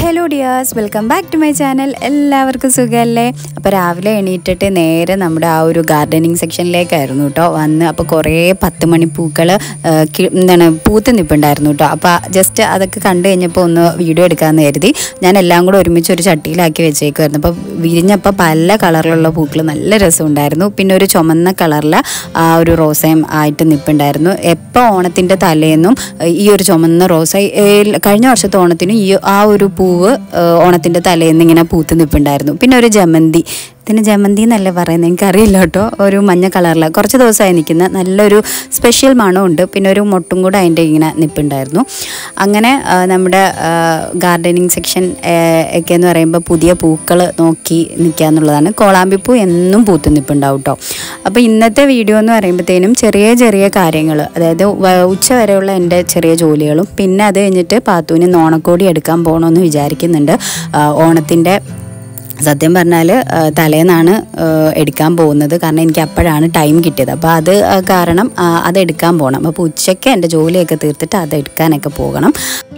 Hello dears welcome back to my channel എല്ലാവർക്കും സുഖമല്ലേ അപ്പോൾ രാവിലെ എണീറ്റിട്ട് നേരെ നമ്മുടെ ആ ഒരു ഗാർഡനിങ് സെക്ഷനിലേക്കായിരുന്നു കേട്ടോ വന്ന് അപ്പോൾ കുറേ പത്ത് മണി പൂക്കൾ എന്താണ് പൂത്ത് നിൽപ്പുണ്ടായിരുന്നു കേട്ടോ അപ്പോൾ ജസ്റ്റ് അതൊക്കെ കണ്ടു കഴിഞ്ഞപ്പോൾ ഒന്ന് വീഡിയോ എടുക്കാമെന്ന് കരുതി ഞാൻ എല്ലാം കൂടെ ഒരുമിച്ച് ഒരു ചട്ടിയിലാക്കി വെച്ചേക്കുമായിരുന്നു അപ്പോൾ വിരിഞ്ഞപ്പോൾ പല കളറിലുള്ള പൂക്കൾ നല്ല രസമുണ്ടായിരുന്നു പിന്നെ ഒരു ചുമന്ന കളറിൽ ആ ഒരു റോസയും ആയിട്ട് നിൽപ്പുണ്ടായിരുന്നു എപ്പോൾ ഓണത്തിൻ്റെ തലേന്നും ഈ ഒരു ചുമന്ന റോസ ഏ, കഴിഞ്ഞ വർഷത്തെ ഓണത്തിന് ഈ ആ ഒരു പൂവ് ഏ, ഓണത്തിൻ്റെ തലേന്ന് ഇങ്ങനെ പൂത്ത് നിൽപ്പുണ്ടായിരുന്നു പിന്നെ ഒരു ജമന്തി ഇതിന് ജമന്തി എന്നല്ലേ പറയുന്നത് എനിക്കറിയില്ല കേട്ടോ ഒരു മഞ്ഞ കളറിൽ കുറച്ച് ദിവസമായി നിൽക്കുന്ന നല്ലൊരു സ്പെഷ്യൽ മണമുണ്ട് പിന്നെ ഒരു മൊട്ടും കൂടെ അതിൻ്റെ ഇങ്ങനെ നിൽപ്പുണ്ടായിരുന്നു അങ്ങനെ ആ, നമ്മുടെ ഗാർഡനിങ് സെക്ഷൻ ഒക്കെ എന്ന് പറയുമ്പോൾ പുതിയ പൂക്കൾ നോക്കി നിൽക്കുക എന്നുള്ളതാണ് കോളാമ്പിപ്പൂ എന്നും പൂത്ത് നിൽപ്പുണ്ടാവും കേട്ടോ അപ്പോൾ ഇന്നത്തെ വീഡിയോ എന്ന് പറയുമ്പോഴത്തേനും ചെറിയ ചെറിയ കാര്യങ്ങൾ അതായത് വ- ഉച്ച വരെയുള്ള എൻ്റെ ചെറിയ ജോലികളും പിന്നെ അത് കഴിഞ്ഞിട്ട് പാത്തൂന് നോണക്കോടി എടുക്കാൻ പോകണമെന്ന് വിചാരിക്കുന്നുണ്ട് ആ, ഓണത്തിൻ്റെ സത്യം പറഞ്ഞാൽ തലേന്നാണ് ആ, എടുക്കാൻ പോകുന്നത് കാരണം എനിക്ക് അപ്പോഴാണ് ടൈം കിട്ടിയത് അപ്പോൾ അത് ആ, കാരണം ആ, അത് എടുക്കാൻ പോകണം അപ്പോൾ ഉച്ചയ്ക്ക് എൻ്റെ ജോലിയൊക്കെ തീർത്തിട്ട് അത് എടുക്കാനൊക്കെ പോകണം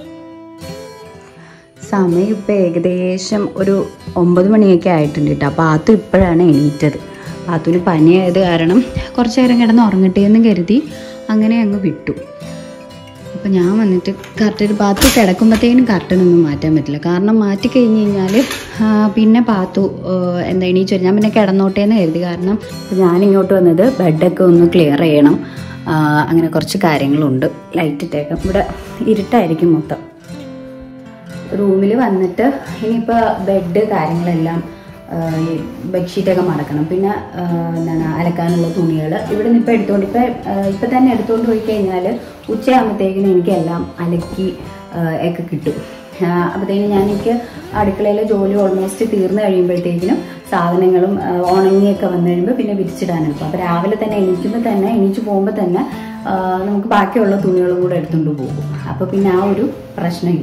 സമയം ഇപ്പോൾ ഏകദേശം ഒരു ഒമ്പത് മണിയൊക്കെ ആയിട്ടുണ്ട് കേട്ടോ അപ്പോൾ ആത്തു ഇപ്പോഴാണ് എണീറ്റത് ആത്തുവിന് പനിയായത് കാരണം കുറച്ച് നേരം കിടന്ന് ഉറങ്ങട്ടെ എന്ന് കരുതി അങ്ങനെ അങ്ങ് വിട്ടു അപ്പോൾ ഞാൻ വന്നിട്ട് കർട്ടൻ പാത്തു കിടക്കുമ്പോഴത്തേനും കർട്ടനൊന്നും മാറ്റാൻ പറ്റില്ല കാരണം മാറ്റി കഴിഞ്ഞ് കഴിഞ്ഞാൽ പിന്നെ പാത്തു ആ, എന്താ എണീച്ചു വരും. ഞാൻ പിന്നെ കിടന്നോട്ടെ എന്ന് കരുതി കാരണം ഞാൻ ഇങ്ങോട്ട് വന്നത് ബെഡൊക്കെ ഒന്ന് ക്ലിയർ ചെയ്യണം ആ, അങ്ങനെ കുറച്ച് കാര്യങ്ങളുണ്ട് ലൈറ്റ് ഇട്ടേക്കാം ഇവിടെ ഇരുട്ടായിരിക്കും മൊത്തം റൂമിൽ വന്നിട്ട് ഇനിയിപ്പോൾ ബെഡ് കാര്യങ്ങളെല്ലാം ആ, ഈ ബെഡ്ഷീറ്റൊക്കെ മടക്കണം പിന്നെ ആ, എന്താണ് അലക്കാനുള്ള തുണികൾ ഇവിടെ നിന്ന് ഇപ്പോൾ എടുത്തുകൊണ്ട് ഇപ്പം ഇപ്പം തന്നെ എടുത്തുകൊണ്ട് പോയി കഴിഞ്ഞാൽ ഉച്ചയാകുമ്പോഴത്തേക്കിനും എനിക്കെല്ലാം അലക്കി ആ, ഒക്കെ കിട്ടും അപ്പോഴത്തേക്കും ഞാൻ എനിക്ക് അടുക്കളയിലെ ജോലി ഓൾമോസ്റ്റ് തീർന്നു കഴിയുമ്പോഴത്തേക്കിനും സാധനങ്ങളും ആ, ഉണങ്ങിയൊക്കെ വന്നു കഴിയുമ്പോൾ പിന്നെ വിരിച്ചിടാൻ എളുപ്പം അപ്പോൾ രാവിലെ തന്നെ എണീക്കുമ്പോൾ തന്നെ എണീച്ച് പോകുമ്പോൾ തന്നെ ആ, നമുക്ക് ബാക്കിയുള്ള തുണികളും കൂടെ എടുത്തുകൊണ്ട് പോകും അപ്പോൾ പിന്നെ ആ ഒരു പ്രശ്നമില്ല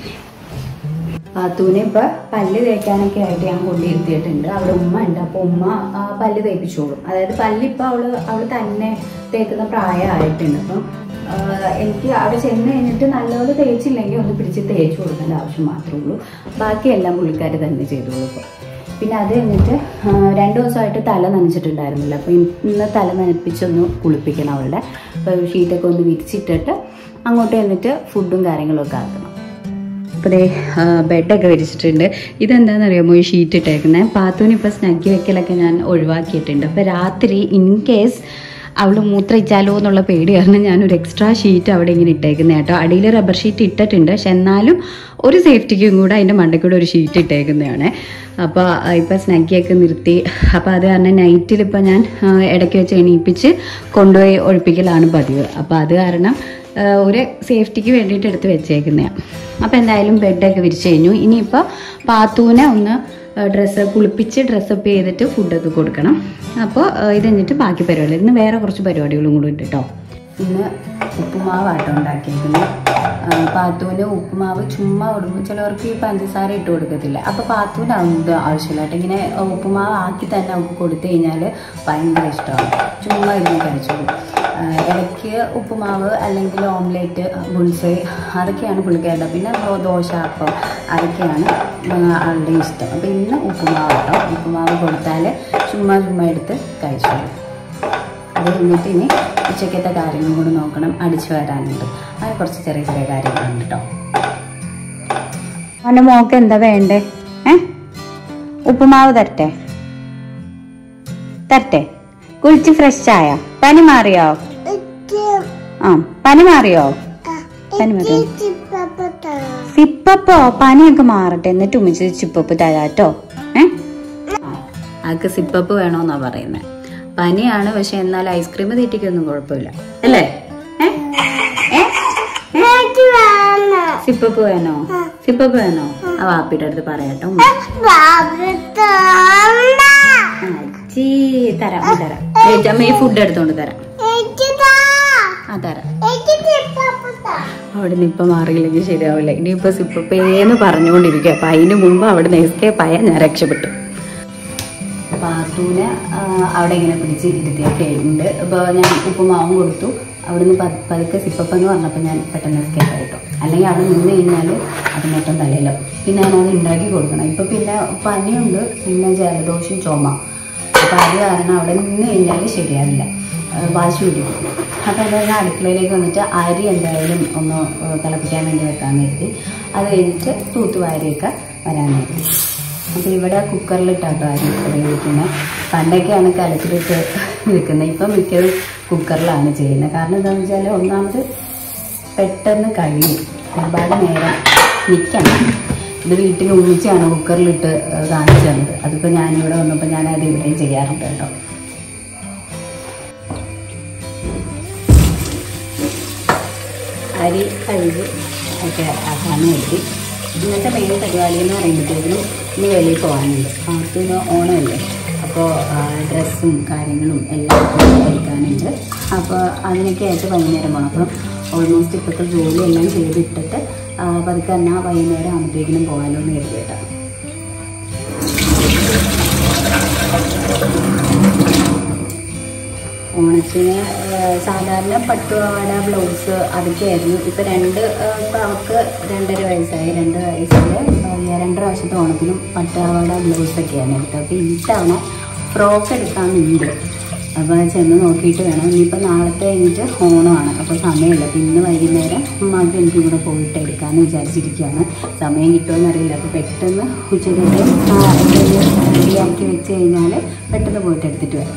പാത്തൂനെ ഇപ്പൊ പല്ല് തേക്കാനൊക്കെ ആയിട്ട് ഞാൻ കൊണ്ടിരുത്തിയിട്ടുണ്ട് അവിടെ ഉമ്മ ഉണ്ട് അപ്പൊ ഉമ്മ ആ, പല്ല് തേപ്പിച്ചോളും അതായത് പല്ല് ഇപ്പൊ അവള് അവള് തന്നെ തേക്കുന്ന പ്രായമായിട്ടുണ്ട് അപ്പം ആ, എനിക്ക് അവിടെ ചെന്ന് കഴിഞ്ഞിട്ട് നല്ലപോലെ തേച്ചില്ലെങ്കിൽ ഒന്ന് പിടിച്ച് തേച്ച് കൊടുക്കേണ്ട ആവശ്യം മാത്രമേ ഉള്ളൂ ബാക്കിയെല്ലാം പുള്ളിക്കാർ തന്നെ ചെയ്തോളൂ ഇപ്പൊ പിന്നെ അത് കഴിഞ്ഞിട്ട് ആ, രണ്ട് ദിവസമായിട്ട് തല നനച്ചിട്ടുണ്ടായിരുന്നില്ല അപ്പോൾ ഇന്ന് തല നനപ്പിച്ചൊന്ന് കുളിപ്പിക്കണം അവളുടെ അപ്പോൾ ഷീറ്റൊക്കെ ഒന്ന് വിരിച്ചിട്ടിട്ട് അങ്ങോട്ട് ചെന്നിട്ട് ഫുഡും കാര്യങ്ങളും ഒക്കെ ആക്കണം അപ്പോൾ ദേ ബെഡൊക്കെ വിരിച്ചിട്ടുണ്ട് ഇതെന്താണെന്ന് അറിയാമോ ഈ ഷീറ്റ് ഇട്ടേക്കുന്നത് പാത്തൂന് ഇപ്പോൾ സ്നഗ്ഗി വെക്കലൊക്കെ ഞാൻ ഒഴിവാക്കിയിട്ടുണ്ട് അപ്പോൾ രാത്രി ഇൻ കേസ് അവൾ മൂത്രയിച്ചാലോ എന്നുള്ള പേടി കാരണം ഞാനൊരു എക്സ്ട്രാ ഷീറ്റ് അവിടെ ഇങ്ങനെ ഇട്ടേക്കുന്നത് കേട്ടോ അടിയിൽ റബ്ബർ ഷീറ്റ് ഇട്ടിട്ടുണ്ട് പക്ഷെ എന്നാലും ഒരു സേഫ്റ്റിക്കും കൂടെ അതിൻ്റെ മണ്ടയ്ക്ക് കൂടെ ഒരു ഷീറ്റ് ഇട്ടേക്കുന്നതാണ് അപ്പോൾ ഇപ്പോൾ സ്നഗ്ഗിയൊക്കെ നിർത്തി അപ്പോൾ അത് കാരണം നൈറ്റിൽ ഇപ്പോൾ ഞാൻ ആ, ഇടയ്ക്ക് വെച്ച് എണീപ്പിച്ച് കൊണ്ടുപോയി ഒഴിപ്പിക്കലാണ് പതിവ് അപ്പോൾ അത് കാരണം ആ, ഒരു സേഫ്റ്റിക്ക് വേണ്ടിയിട്ട് എടുത്ത് വെച്ചേക്കുന്നതാണ് അപ്പോൾ എന്തായാലും ബെഡൊക്കെ വിരിച്ചു കഴിഞ്ഞു ഇനിയിപ്പോൾ പാത്തൂനെ ഒന്ന് ഡ്രസ്സ് കുളിപ്പിച്ച് ഡ്രസ്സപ്പ് ചെയ്തിട്ട് ഫുഡൊക്കെ കൊടുക്കണം അപ്പോൾ ഇത് കഴിഞ്ഞിട്ട് ബാക്കി പരിപാടി ഇന്ന് വേറെ കുറച്ച് പരിപാടികളും കൂടി ഉണ്ട് കേട്ടോ ഇന്ന് ഉപ്പുമാവാട്ടോ ഉണ്ടാക്കിയിരിക്കുന്നത് പാത്തൂന് ഉപ്പുമാവ് ചുമ്മാ കൊടുക്കും ചിലവർക്ക് ഈ പഞ്ചസാര ഇട്ട് കൊടുക്കത്തില്ല അപ്പോൾ പാത്തൂന് അത് ആവശ്യമില്ല കേട്ടോ ഇങ്ങനെ ഉപ്പുമാവ് ആക്കി തന്നെ അവൾക്ക് കൊടുത്തു കഴിഞ്ഞാൽ ഭയങ്കര ഇഷ്ടമാണ് ചുമ്മാ ഇരുന്ന് കഴിച്ചോളും ആ, ഇടയ്ക്ക് ഉപ്പുമാവ് അല്ലെങ്കിൽ ഓംലേറ്റ് ബുൾസൈ അതൊക്കെയാണ് പുള്ളിക്കാരുടെ പിന്നെ ദോ- ദോശ അപ്പം അതൊക്കെയാണ് ആ, ആളുടെ ഇഷ്ടം അപ്പോൾ ഇന്ന് ഉപ്പുമാവ് കേട്ടോ ഉപ്പുമാവ് കൊടുത്താൽ ചുമ്മാ ചുമ്മാ എടുത്ത് കഴിച്ചോളും അത് കഴിഞ്ഞിട്ട് ഇനി ഉച്ചക്കത്തെ കാര്യങ്ങളും കൂടി നോക്കണം അടിച്ചു വരാനുണ്ട് അങ്ങനെ കുറച്ച് ചെറിയ ചെറിയ കാര്യങ്ങളുണ്ട് കേട്ടോ അവൻ്റെ മോക്ക് എന്താ വേണ്ടേ ഏ ഉപ്പുമാവ് തരട്ടെ തരട്ടെ കുളിച്ച് ഫ്രഷ് ആയ പനി മാറിയോ ആ പനി മാറിയോ പനി മാറിയോ സിപ്പപ്പോ പനിയൊക്കെ മാറട്ടെ എന്നിട്ട് ഉമ്മിച്ച് ചിപ്പപ്പ് തരാട്ടോ ഏ ആൾക്ക് സിപ്പപ്പ് വേണോന്നാ പറയുന്നത് പനിയാണ് പക്ഷെ എന്നാൽ ഐസ്ക്രീം തീറ്റിക്കൊന്നും കുഴപ്പമില്ല അല്ലേ ഏ? ഏ? ഏ? സിപ്പപ്പ് വേണോ സിപ്പപ്പ് വേണോ ആ വാപ്പിയുടെ അടുത്ത് പറയാട്ടോ ഉമ്മ. അച്ഛീ തരാം ആ, തരാം ഏയ് അമ്മ ഈ ഫുഡ് എടുത്തോണ്ട് തരാം ആ തരാം അവിടെ നിന്ന് ഇപ്പം മാറിയില്ലെങ്കിൽ ശരിയാവില്ല ഇനിയിപ്പോ സിപ്പപ്പേന്ന് പറഞ്ഞുകൊണ്ടിരിക്കുക അപ്പൊ അതിന് മുമ്പ് അവിടെ നിന്ന് എസ്കേപ്പ് ആയാൽ ഞാൻ രക്ഷപ്പെട്ടു പാത്തൂനെ ആ, അവിടെ ഇങ്ങനെ പിടിച്ച് ഇരുത്തിയൊക്കെ ഉണ്ട് ഇപ്പോൾ ഞാൻ ഉപ്പുമാവും കൊടുത്തു അവിടുന്ന് പത് പതുക്കെ സിപ്പപ്പ് എന്ന് പറഞ്ഞപ്പോൾ ഞാൻ പെട്ടെന്ന് എസ്കേപ്പ് ആയിട്ടോ അല്ലെങ്കിൽ അവിടെ നിന്ന് കഴിഞ്ഞാൽ അത് മൊത്തം തലയിലോ പിന്നെ ഞാനത് ഉണ്ടാക്കി കൊടുക്കണം ഇപ്പം പിന്നെ പനിയുണ്ട് പിന്നെ ജലദോഷം ചുമ അപ്പം അത് കാരണം അവിടെ നിന്ന് കഴിഞ്ഞാൽ ശരിയാവില്ല ആ, വാശി പിടിക്കും അപ്പം എന്തായാലും അടുക്കളയിലേക്ക് വന്നിട്ട് അരി എന്തായാലും ഒന്ന് ആ, തിളപ്പിക്കാൻ വേണ്ടി വെക്കാൻ കരുതി അത് കഴിഞ്ഞിട്ട് തൂത്തുവാരിയൊക്കെ വരാൻ കരുതി അപ്പോൾ ഇവിടെ കുക്കറിലിട്ടാട്ടോ അരി ഉപയോഗിക്കുന്നത് പണ്ടൊക്കെയാണ് കലത്തിലിട്ട് വെക്കുന്നത് ഇപ്പം മിക്കതും കുക്കറിലാണ് ചെയ്യുന്നത് കാരണം എന്താണെന്ന് വെച്ചാൽ ഒന്നാമത് പെട്ടെന്ന് കഴിയും ഒരുപാട് നേരം നിൽക്കണം ഇത് വീട്ടിൽ ഉമ്മിച്ചാണ് കുക്കറിലിട്ട് ഏഹ്, കാണിച്ചു തന്നത് അതിപ്പോൾ ഞാനിവിടെ വന്നപ്പോൾ ഞാനത് ഇവിടെയും ചെയ്യാറുണ്ട് കേട്ടോ അരി കഴുകി ഒക്കെ ആക്കാന്ന് കരുതി ഇന്നത്തെ മെയിൻ പരിപാടി എന്ന് പറയുമ്പോഴത്തേക്കും ഇന്ന് വെളിയിൽ പോകാനുണ്ട് ആർക്കും ഓണമല്ലേ അപ്പോൾ ഡ്രസ്സും കാര്യങ്ങളും എല്ലാം എടുക്കാനുണ്ട് അപ്പോൾ അതിനൊക്കെ ആയിട്ട് വൈകുന്നേരം പോകണം അപ്പം ഓൾമോസ്റ്റ് ഇപ്പോഴത്തെ ജോലിയെല്ലാം ചെയ്തിട്ടിട്ട് ആ, പതുക്കെ എന്നാൽ വൈകുന്നേരം ആകുമ്പോഴത്തേക്കിനും പോകാമല്ലോ എന്ന് കരുതി കേട്ടോ ഓണത്തിന് ആ, സാധാരണ പട്ടുപാവാട ബ്ലൗസ് അതൊക്കെയായിരുന്നു ഇപ്പം രണ്ട് ആ, ഇപ്പം അവൾക്ക് രണ്ടര വയസ്സായി രണ്ട് വയസ്സിൽ രണ്ട് പ്രാവശ്യത്തെ ഓണത്തിനും പട്ടുപാവാട ബ്ലൗസൊക്കെയാണ് എടുത്തത് അപ്പോൾ ഈ തവണ ഫ്രോക്ക് എടുക്കാമെന്നുണ്ട് അപ്പോൾ ചെന്ന് നോക്കിയിട്ട് വേണം ഇനിയിപ്പോൾ നാളത്തെ കഴിഞ്ഞിട്ട് ഓണമാണ് അപ്പോൾ സമയമില്ല അപ്പോൾ ഇന്ന് വൈകുന്നേരം ഉമ്മാക്ക് എനിക്ക് കൂടെ പോയിട്ട് എടുക്കാമെന്ന് വിചാരിച്ചിരിക്കുകയാണ് സമയം കിട്ടുമെന്ന് അറിയില്ല അപ്പോൾ പെട്ടെന്ന് ഉച്ചക്കത്തെ റെഡിയാക്കി വെച്ച് കഴിഞ്ഞാൽ പെട്ടെന്ന് പോയിട്ട് എടുത്തിട്ട് വരാം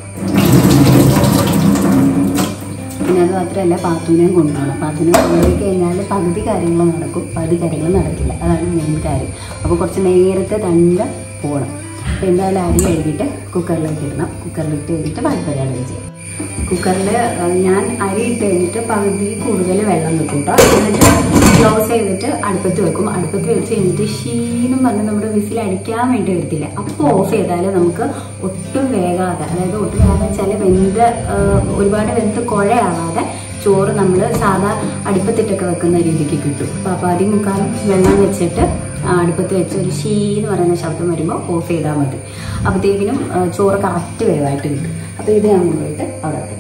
പിന്നെ അത് മാത്രമല്ല പാത്തൂനെയും കൊണ്ടുപോകണം പാത്തൂനെ കൊണ്ടുപോയി കഴിഞ്ഞാൽ പകുതി കാര്യങ്ങൾ നടക്കും പകുതി കാര്യങ്ങൾ നടക്കില്ല അതാണ് മെയിൻ കാര്യം അപ്പോൾ കുറച്ച് നേരത്തെ തന്നെ പോകണം അപ്പോൾ എന്തായാലും അരി കഴുകിയിട്ട് കുക്കറിലേക്ക് ഇടണം കുക്കറിലിട്ട് കഴിഞ്ഞിട്ട് ബാക്കി പരിപാടികൾ ചെയ്യാം കുക്കറിൽ ഞാൻ അരി ഇട്ട് കഴിഞ്ഞിട്ട് പകുതി കൂടുതൽ വെള്ളം വെക്കും കേട്ടോ എന്നിട്ട് ക്ലോസ് ചെയ്തിട്ട് അടുപ്പത്ത് വെക്കും അടുപ്പത്ത് വെച്ച് കഴിഞ്ഞിട്ട് ഷീന്നും പറഞ്ഞ് നമ്മുടെ വിസിൽ അടിക്കാൻ വേണ്ടി വരത്തില്ല അപ്പോൾ ഓഫ് ചെയ്താൽ നമുക്ക് ഒട്ടും വേകാതെ അതായത് ഒട്ടും വേകാതെ വെച്ചാൽ വെന്ത് ആ, ഒരുപാട് വെന്ത് കുഴയാവാതെ ചോറ് നമ്മൾ സാധാ അടുപ്പത്തിട്ടൊക്കെ വെക്കുന്ന രീതിക്ക് കിട്ടും അപ്പോൾ അപ്പോൾ ആദ്യം മുക്കാലും വെള്ളം വെച്ചിട്ട് ആ, അടുപ്പത്ത് വെച്ച് ഒരു ഷീ എന്ന് പറയുന്ന ശബ്ദം വരുമ്പോൾ ഓഫ് ചെയ്താൽ മതി അപ്പോഴത്തേക്കിനും ആ, ചോറ് കറക്റ്റ് വേവായിട്ട് കിട്ടും അപ്പോൾ ഇത് ഞാൻ കൊണ്ടുപോയിട്ട് അവിടെ വെക്കട്ടെ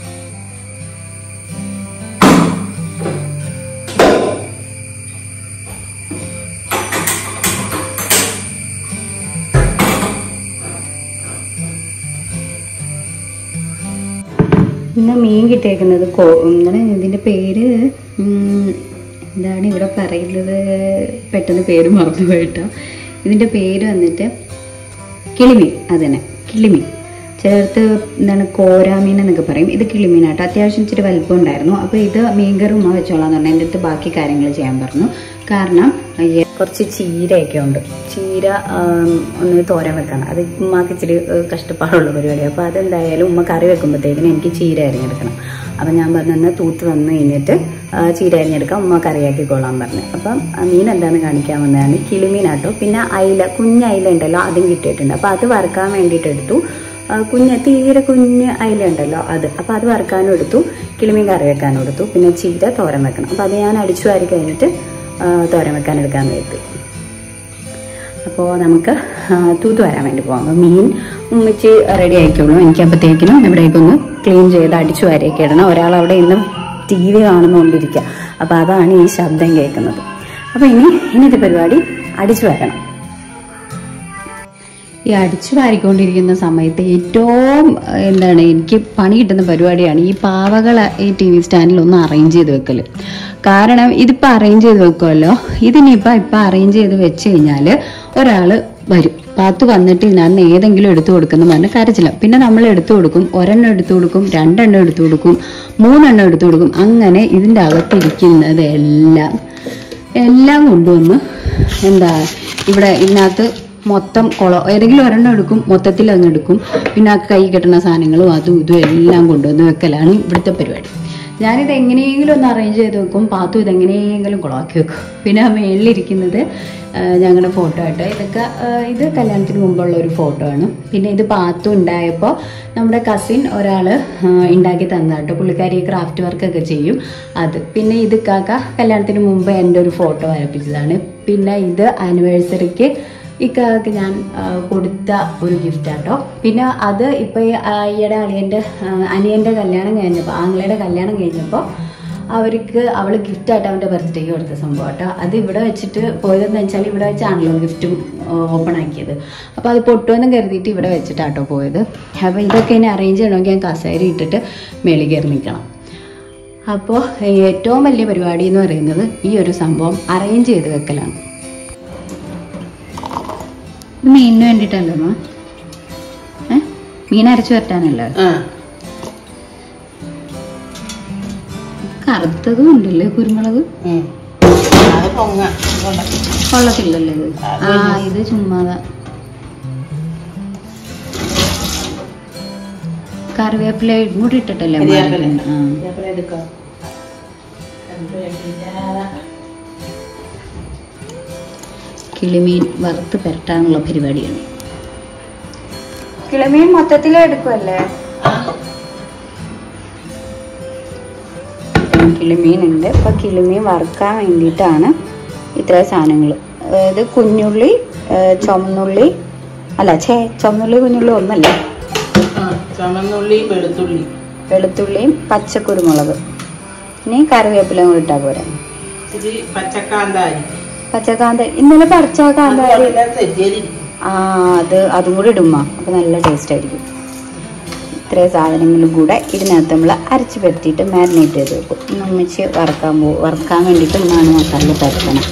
ഇന്ന് മീൻ കിട്ടിയേക്കുന്നത് കോ എന്താണ് ഇതിൻ്റെ പേര് ഉം, എന്താണ് ഇവിടെ പറയുന്നത് പെട്ടെന്ന് പേര് മറന്നു പോയിട്ടോ ഇതിൻ്റെ പേര് വന്നിട്ട് കിളിമീൻ അതന്നെ കിളിമീൻ ചേർത്ത് എന്താണ് കോരാമീൻ എന്നൊക്കെ പറയും ഇത് കിളിമീനാട്ടോ അത്യാവശ്യം ഇച്ചിരി വലിപ്പം ഉണ്ടായിരുന്നു അപ്പോൾ ഇത് മീൻകറി ഉമ്മ വെച്ചോളാന്ന് പറഞ്ഞു എൻ്റെ അടുത്ത് ബാക്കി കാര്യങ്ങൾ ചെയ്യാൻ പറഞ്ഞു കാരണം അയ്യ, കുറച്ച് ചീരയൊക്കെ ഉണ്ട് ചീര ആം, ഒന്ന് തോരൻ വെക്കണം അത് ഉമ്മക്ക് ഇച്ചിരി ഏഹ്, കഷ്ടപ്പാടുള്ള പരിപാടിയാണ് അപ്പോൾ അതെന്തായാലും ഉമ്മ കറി വെക്കുമ്പോഴത്തേക്കിനും എനിക്ക് ചീര അരിഞ്ഞെടുക്കണം അപ്പം ഞാൻ പറഞ്ഞു തൂത്ത് വന്ന് കഴിഞ്ഞിട്ട് ആ, ചീര അരിഞ്ഞെടുക്കാം ഉമ്മ കറിയാക്കിക്കോളാൻ പറഞ്ഞു അപ്പം ആ മീൻ എന്താണെന്ന് കാണിക്കാൻ വന്നതാണ് കിളിമീനാട്ടോ പിന്നെ അയില കുഞ്ഞ് അയില ഉണ്ടല്ലോ അതും കിട്ടിയിട്ടുണ്ട് അപ്പോൾ അത് വറുക്കാൻ വേണ്ടിയിട്ട് എടുത്തു ആ, കുഞ്ഞ് തീരെ കുഞ്ഞ് അയില ഉണ്ടല്ലോ അത് അപ്പോൾ അത് വറുക്കാനും എടുത്തു കിളിമീൻ കറി വെക്കാനും എടുത്തു പിന്നെ ചീര തോരൻ വെക്കണം അപ്പോൾ അത് ഞാൻ അടിച്ചു വാരി കഴിഞ്ഞിട്ട് ആ, തോരൻ വെക്കാൻ എടുക്കാമെന്ന് കരുതി അപ്പോൾ നമുക്ക് ആ, തൂത്ത് വരാൻ വേണ്ടി പോകാം അപ്പോൾ മീൻ ഉമ്മിച്ച് റെഡി ആയിക്കോളൂ എനിക്ക് അപ്പോഴത്തേക്കിനും ഇവിടേക്കൊന്ന് ക്ലീൻ ചെയ്ത് അടിച്ചു വാരിയൊക്കെ ഇടണം ഒരാൾ അവിടെ ഇന്ന് ടി വി കാണുന്നുകൊണ്ടിരിക്കുക അപ്പോൾ അതാണ് ഈ ശബ്ദം കേൾക്കുന്നത് അപ്പോൾ ഇനി ഇന്നത്തെ പരിപാടി അടിച്ചു വരണം ഈ അടിച്ചു വാരിക്കൊണ്ടിരിക്കുന്ന സമയത്ത് ഏറ്റവും ഏഹ്, എന്താണ് എനിക്ക് പണി കിട്ടുന്ന പരിപാടിയാണ് ഈ പാവകൾ ഈ ടി വി സ്റ്റാൻഡിൽ ഒന്ന് അറേഞ്ച് ചെയ്ത് വെക്കൽ കാരണം ഇതിപ്പോൾ അറേഞ്ച് ചെയ്ത് വെക്കുമല്ലോ ഇതിനിപ്പോൾ ഇപ്പം അറേഞ്ച് ചെയ്ത് വെച്ച് കഴിഞ്ഞാൽ ഒരാൾ വരും പാത്ത് വന്നിട്ട് ഇതിനകത്ത് ഏതെങ്കിലും എടുത്തു കൊടുക്കുന്ന പറഞ്ഞ് കരച്ചില്ല പിന്നെ നമ്മൾ എടുത്തു കൊടുക്കും ഒരെണ്ണം എടുത്തു കൊടുക്കും രണ്ടെണ്ണം എടുത്തു കൊടുക്കും മൂന്നെണ്ണം എടുത്തു കൊടുക്കും അങ്ങനെ ഇതിൻ്റെ അകത്തിരിക്കുന്നത് എല്ലാം എല്ലാം കൊണ്ടുവന്ന് എന്താ ഇവിടെ ഇതിനകത്ത് മൊത്തം കുളം ഏതെങ്കിലും ഒരെണ്ണം എടുക്കും മൊത്തത്തിൽ അങ്ങ് എടുക്കും പിന്നെ ആ കൈ കെട്ടുന്ന സാധനങ്ങളും അതും ഇതും എല്ലാം കൊണ്ടുവന്ന് വെക്കലാണ് ഇവിടുത്തെ പരിപാടി ഞാനിത് എങ്ങനെയെങ്കിലും ഒന്ന് അറേഞ്ച് ചെയ്ത് വെക്കും പാത്തു ഇത് എങ്ങനെയെങ്കിലും കുളമാക്കി വെക്കും പിന്നെ ആ മേളിലിരിക്കുന്നത് ആ, ഞങ്ങളുടെ ഫോട്ടോ ആയിട്ട് ഇതൊക്കെ ആ, ഇത് കല്യാണത്തിന് മുമ്പുള്ള ഒരു ഫോട്ടോ ആണ് പിന്നെ ഇത് പാത്തു ഉണ്ടായപ്പോൾ നമ്മുടെ കസിൻ ഒരാൾ ഉണ്ടാക്കി തന്നതാട്ടോ പുള്ളിക്കാരി ക്രാഫ്റ്റ് വർക്കൊക്കെ ചെയ്യും അത് പിന്നെ ഇത് കാക്ക കല്യാണത്തിന് മുമ്പ് എൻ്റെ ഒരു ഫോട്ടോ വരപ്പിച്ചതാണ് പിന്നെ ഇത് ആനിവേഴ്സറിക്ക് ഇക്കാക്ക് ഞാൻ ആ, കൊടുത്ത ഒരു ഗിഫ്റ്റ് ആട്ടോ പിന്നെ അത് ഇപ്പൊ ഈ, ആ, ഈയിടെ അളിയന്റെ ആ, അനിയന്റെ കല്യാണം കഴിഞ്ഞപ്പോൾ ആങ്ങളയുടെ കല്യാണം കഴിഞ്ഞപ്പോൾ അവർക്ക് അവള് ഗിഫ്റ്റ് ആയിട്ട് അവന്റെ ബർത്ത്ഡേക്ക് കൊടുത്ത സംഭവം കേട്ടോ അത് ഇവിടെ വെച്ചിട്ട് പോയതെന്ന് വെച്ചാൽ ഇവിടെ വെച്ചാണല്ലോ ഗിഫ്റ്റും ഓപ്പൺ ആക്കിയത് അപ്പോൾ അത് പൊട്ടുമെന്ന് കരുതിയിട്ട് ഇവിടെ വെച്ചിട്ടാട്ടോ പോയത് അപ്പോൾ ഇതൊക്കെ ഇനി അറേഞ്ച് ചെയ്യണമെങ്കിൽ ഞാൻ കസേര ഇട്ടിട്ട് മേളിൽ കയറി നിൽക്കണം അപ്പോൾ ഏറ്റവും വലിയ പരിപാടി എന്ന് പറയുന്നത് ഈ ഒരു സംഭവം അറേഞ്ച് ചെയ്ത് വെക്കലാണ് ഇത് മീനിന് വേണ്ടിയിട്ടല്ലേ അമ്മ ഏ മീൻ അരച്ചു വരട്ടാനല്ലേ ആ കറുത്തതും ഉണ്ടല്ലേ കുരുമുളക് ഉം. അത് പൊങ്ങ കൊണ്ട. കൊള്ളത്തില്ലല്ലേ ഇത് ആ ഇത് ചുമ്മാതാ കറിവേപ്പില കൂടി ഇട്ടിട്ടല്ലേ അമ്മ കരിയാപ്പില. അരക്കുന്നത്? ആ. കരിയാപ്പില എടുക്കാം. കറിവേപ്പില. കിളിമീൻ വറുത്ത് പെരട്ടാനുള്ള പരിപാടിയാണ് കിളിമീൻ മൊത്തത്തിൽ എടുക്കുമല്ലേ ആ. കിളിമീൻ ഉണ്ട് ഇപ്പൊ കിളിമീൻ വറുക്കാൻ വേണ്ടിയിട്ടാണ് ഇത്രയും സാധനങ്ങൾ അതായത് കുഞ്ഞുള്ളി ഏ, ചുമന്നുള്ളി അല്ല ഛേ ചുമന്നുള്ളി കുഞ്ഞുള്ളി ഒന്നല്ലേ ആ, ചുമന്നുള്ളി വെളുത്തുള്ളി വെളുത്തുള്ളിയും പച്ചക്കുരുമുളക് ഇനി കറിവേപ്പിലയും കൂടി ഇട്ടാൽ പോരാ ഇച്ചിരി പച്ചക്കാന്താരി പച്ചക്കാന്ത ഇന്നലെ പറിച്ച കാന്താരി അതുപോലെ തെറ്റിയരി ആ അത് അതും കൂടി ഇടുമ്മ അപ്പൊ നല്ല ടേസ്റ്റ് ആയിരിക്കും ഇത്രയും സാധനങ്ങളും കൂടെ ഇതിനകത്ത് നമ്മൾ അരച്ച് പരത്തിയിട്ട് മാരിനേറ്റ് ചെയ്ത് വെക്കും നമ്മച്ച് വറക്കാൻ പോ വറക്കാൻ വേണ്ടിയിട്ട് ഒന്നാണ് മസാല പരത്തണം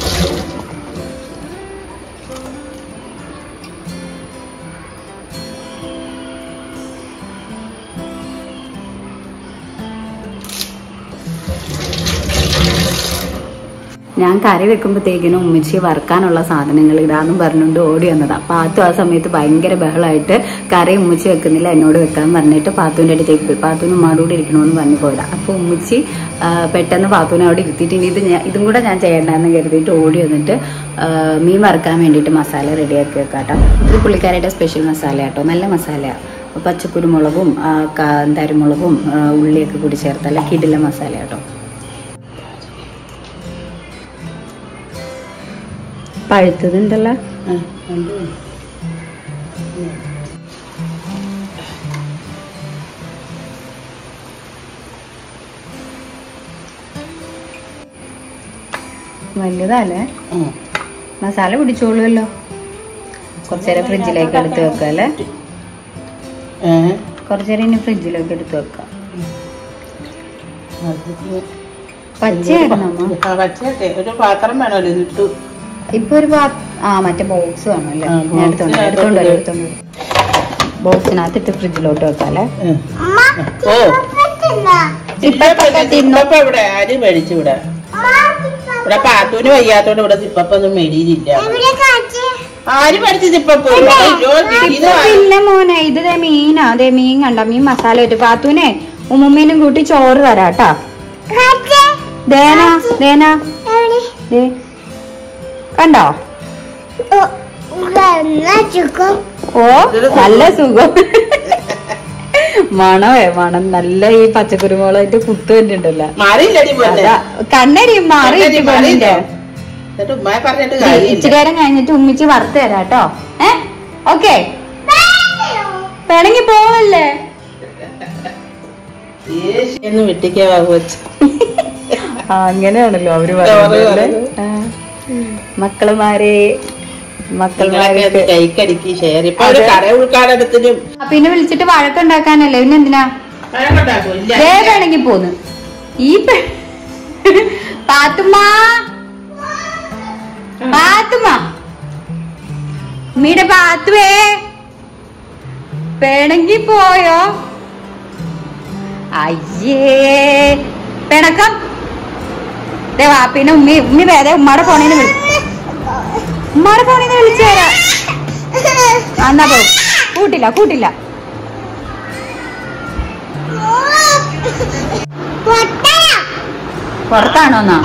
ഞാൻ കറി വെക്കുമ്പോഴത്തേക്കിനും ഉമ്മച്ചി വറുക്കാനുള്ള സാധനങ്ങൾ ഇടാന്നും പറഞ്ഞുകൊണ്ട് ഓടി വന്നതാ പാത്തു ആ സമയത്ത് ഭയങ്കര ബഹളമായിട്ട് കറി ഉമ്മച്ചി വെക്കുന്നില്ല എന്നോട് വെക്കാൻ പറഞ്ഞിട്ട് പാത്തുവിന്റെ അടുത്തേക്ക് പോയി പാത്തുവിന് ഉമ്മാടൂടെ ഇരിക്കണമെന്ന് പറഞ്ഞു പോയതാ അപ്പൊ ഉമ്മച്ചി ആ, പെട്ടെന്ന് പാത്തുവിനെ അവിടെ ഇരുത്തിയിട്ട് ഇനി ഇത് ഞാൻ ഇതും കൂടെ ഞാൻ ചെയ്യണ്ടെന്ന് കരുതിയിട്ട് ഓടി വന്നിട്ട് ആ, മീൻ വറുക്കാൻ വേണ്ടിയിട്ട് മസാല റെഡിയാക്കി വെക്കാട്ടോ ഇത് പുള്ളിക്കാരുടെ സ്പെഷ്യൽ മസാല കേട്ടോ നല്ല മസാലയാണ് പച്ചക്കുരുമുളകും ആ, കാന്താരിമുളകും ആ, ഉള്ളിയൊക്കെ കൂടി ചേർത്തല്ല കിടില മസാല കേട്ടോ പഴുത്തതുണ്ടല്ലോ ആ, ഉണ്ട്. വലുതല്ലേ ഉം. മസാല പിടിച്ചോളുമല്ലോ കുറച്ചേരം ഫ്രിഡ്ജിലേക്ക് എടുത്ത് വെക്കാം അല്ലേ ഏ? കുറച്ചേരം ഇനി ഫ്രിഡ്ജിലേക്ക് എടുത്ത് വെക്കാം അതിന് പച്ചയായിരുന്നു അമ്മ ആ, പച്ചയൊക്കെ ഒരു പാത്രം വേണമല്ലോ ഇതിട്ടു ഇപ്പൊ ഒരു പാ- ആ മറ്റേ ബോക്സ് വേണം അല്ലേ ആ, ഞാൻ എടുത്തോണ്ട് വരാം, എടുത്തോണ്ട് വരാം, എടുത്തോണ്ട് വരാം. ബോക്സിനകത്തിട്ട് ഫ്രിഡ്ജിലോട്ട് വെക്കാം അല്ലേ ഓ ഇപ്പൊ തിന്നു ഇപ്പൊ ഇവിടെ ആര് മേടിച്ചു ഇവിടെ ഇവിടെ പാത്തൂന് വയ്യാത്തോണ്ട് ഇവിടെ സിപ്പപ്പൊന്നും മേടിയില്ല ആര് മേടിച്ചു സിപ്പപ്പ് അയ്യോ, ഇത് ഇല്ല മോനെ ഇത് ദേ മീനാ ദേ മീൻ കണ്ട മീൻ മസാല ഇട്ട് പാത്തൂനെ ഉമ്മുമ്മീനും കൂട്ടി ചോറ് തരാട്ടാ ദേന ദേന ദേ കണ്ടോ ഓ നല്ല സുഖം മണമേ മണം നല്ല ഈ പച്ചക്കുരുമുളകിന്റെ കുത്തു കണ്ടിട്ടുണ്ടല്ലോ മാറിയില്ലടി പോലെ അതാ കണ്ണരി മാറി കണ്ണരി പെണ്ണിന്റെ എന്നിട്ട് ഉമ്മയെ പറഞ്ഞിട്ട് ഇച്ചിരി കാര്യമില്ല നേരം കഴിഞ്ഞിട്ട് ഉമ്മിച്ച് വറുത്ത് തരാം കേട്ടോ ഏ ഓക്കെ പിണങ്ങി പോവല്ലേ എന്ന് വെട്ടിക്കാ വെച്ച് ആ, അങ്ങനെയാണല്ലോ അവര് അവര് പറയുന്നത് പറയുന്നത്. ആ. മക്കളുമാരെ മക്കളുമാർക്ക് കൈക്കടിക്ക് ഷെയർ ഇപ്പൊ ഒരു കട ഉൾക്കാടത്തിനും പിന്നെ വിളിച്ചിട്ട് വഴക്കുണ്ടാക്കാനല്ലേ പിന്നെ എന്തിനാ ദേ പിണങ്ങി പോന്ന് ഈ പെ- പാത്തുമ്മ പാത്തുമ്മ ഉമ്മയുടെ പാത്തുവേ പിണങ്ങി പോയോ അയ്യേ പിണക്കം ദേ വാപ്പിനെ ഉമ്മി ഉമ്മി വേറെ ഉമ്മയുടെ ഫോണിന്ന് വിളി ഉമ്മയുടെ ഫോണിന്ന് വിളിച്ചു തരാം ആ, എന്നാ പോ കൂട്ടില്ല കൂട്ടില്ല പുറത്താണോ എന്നാ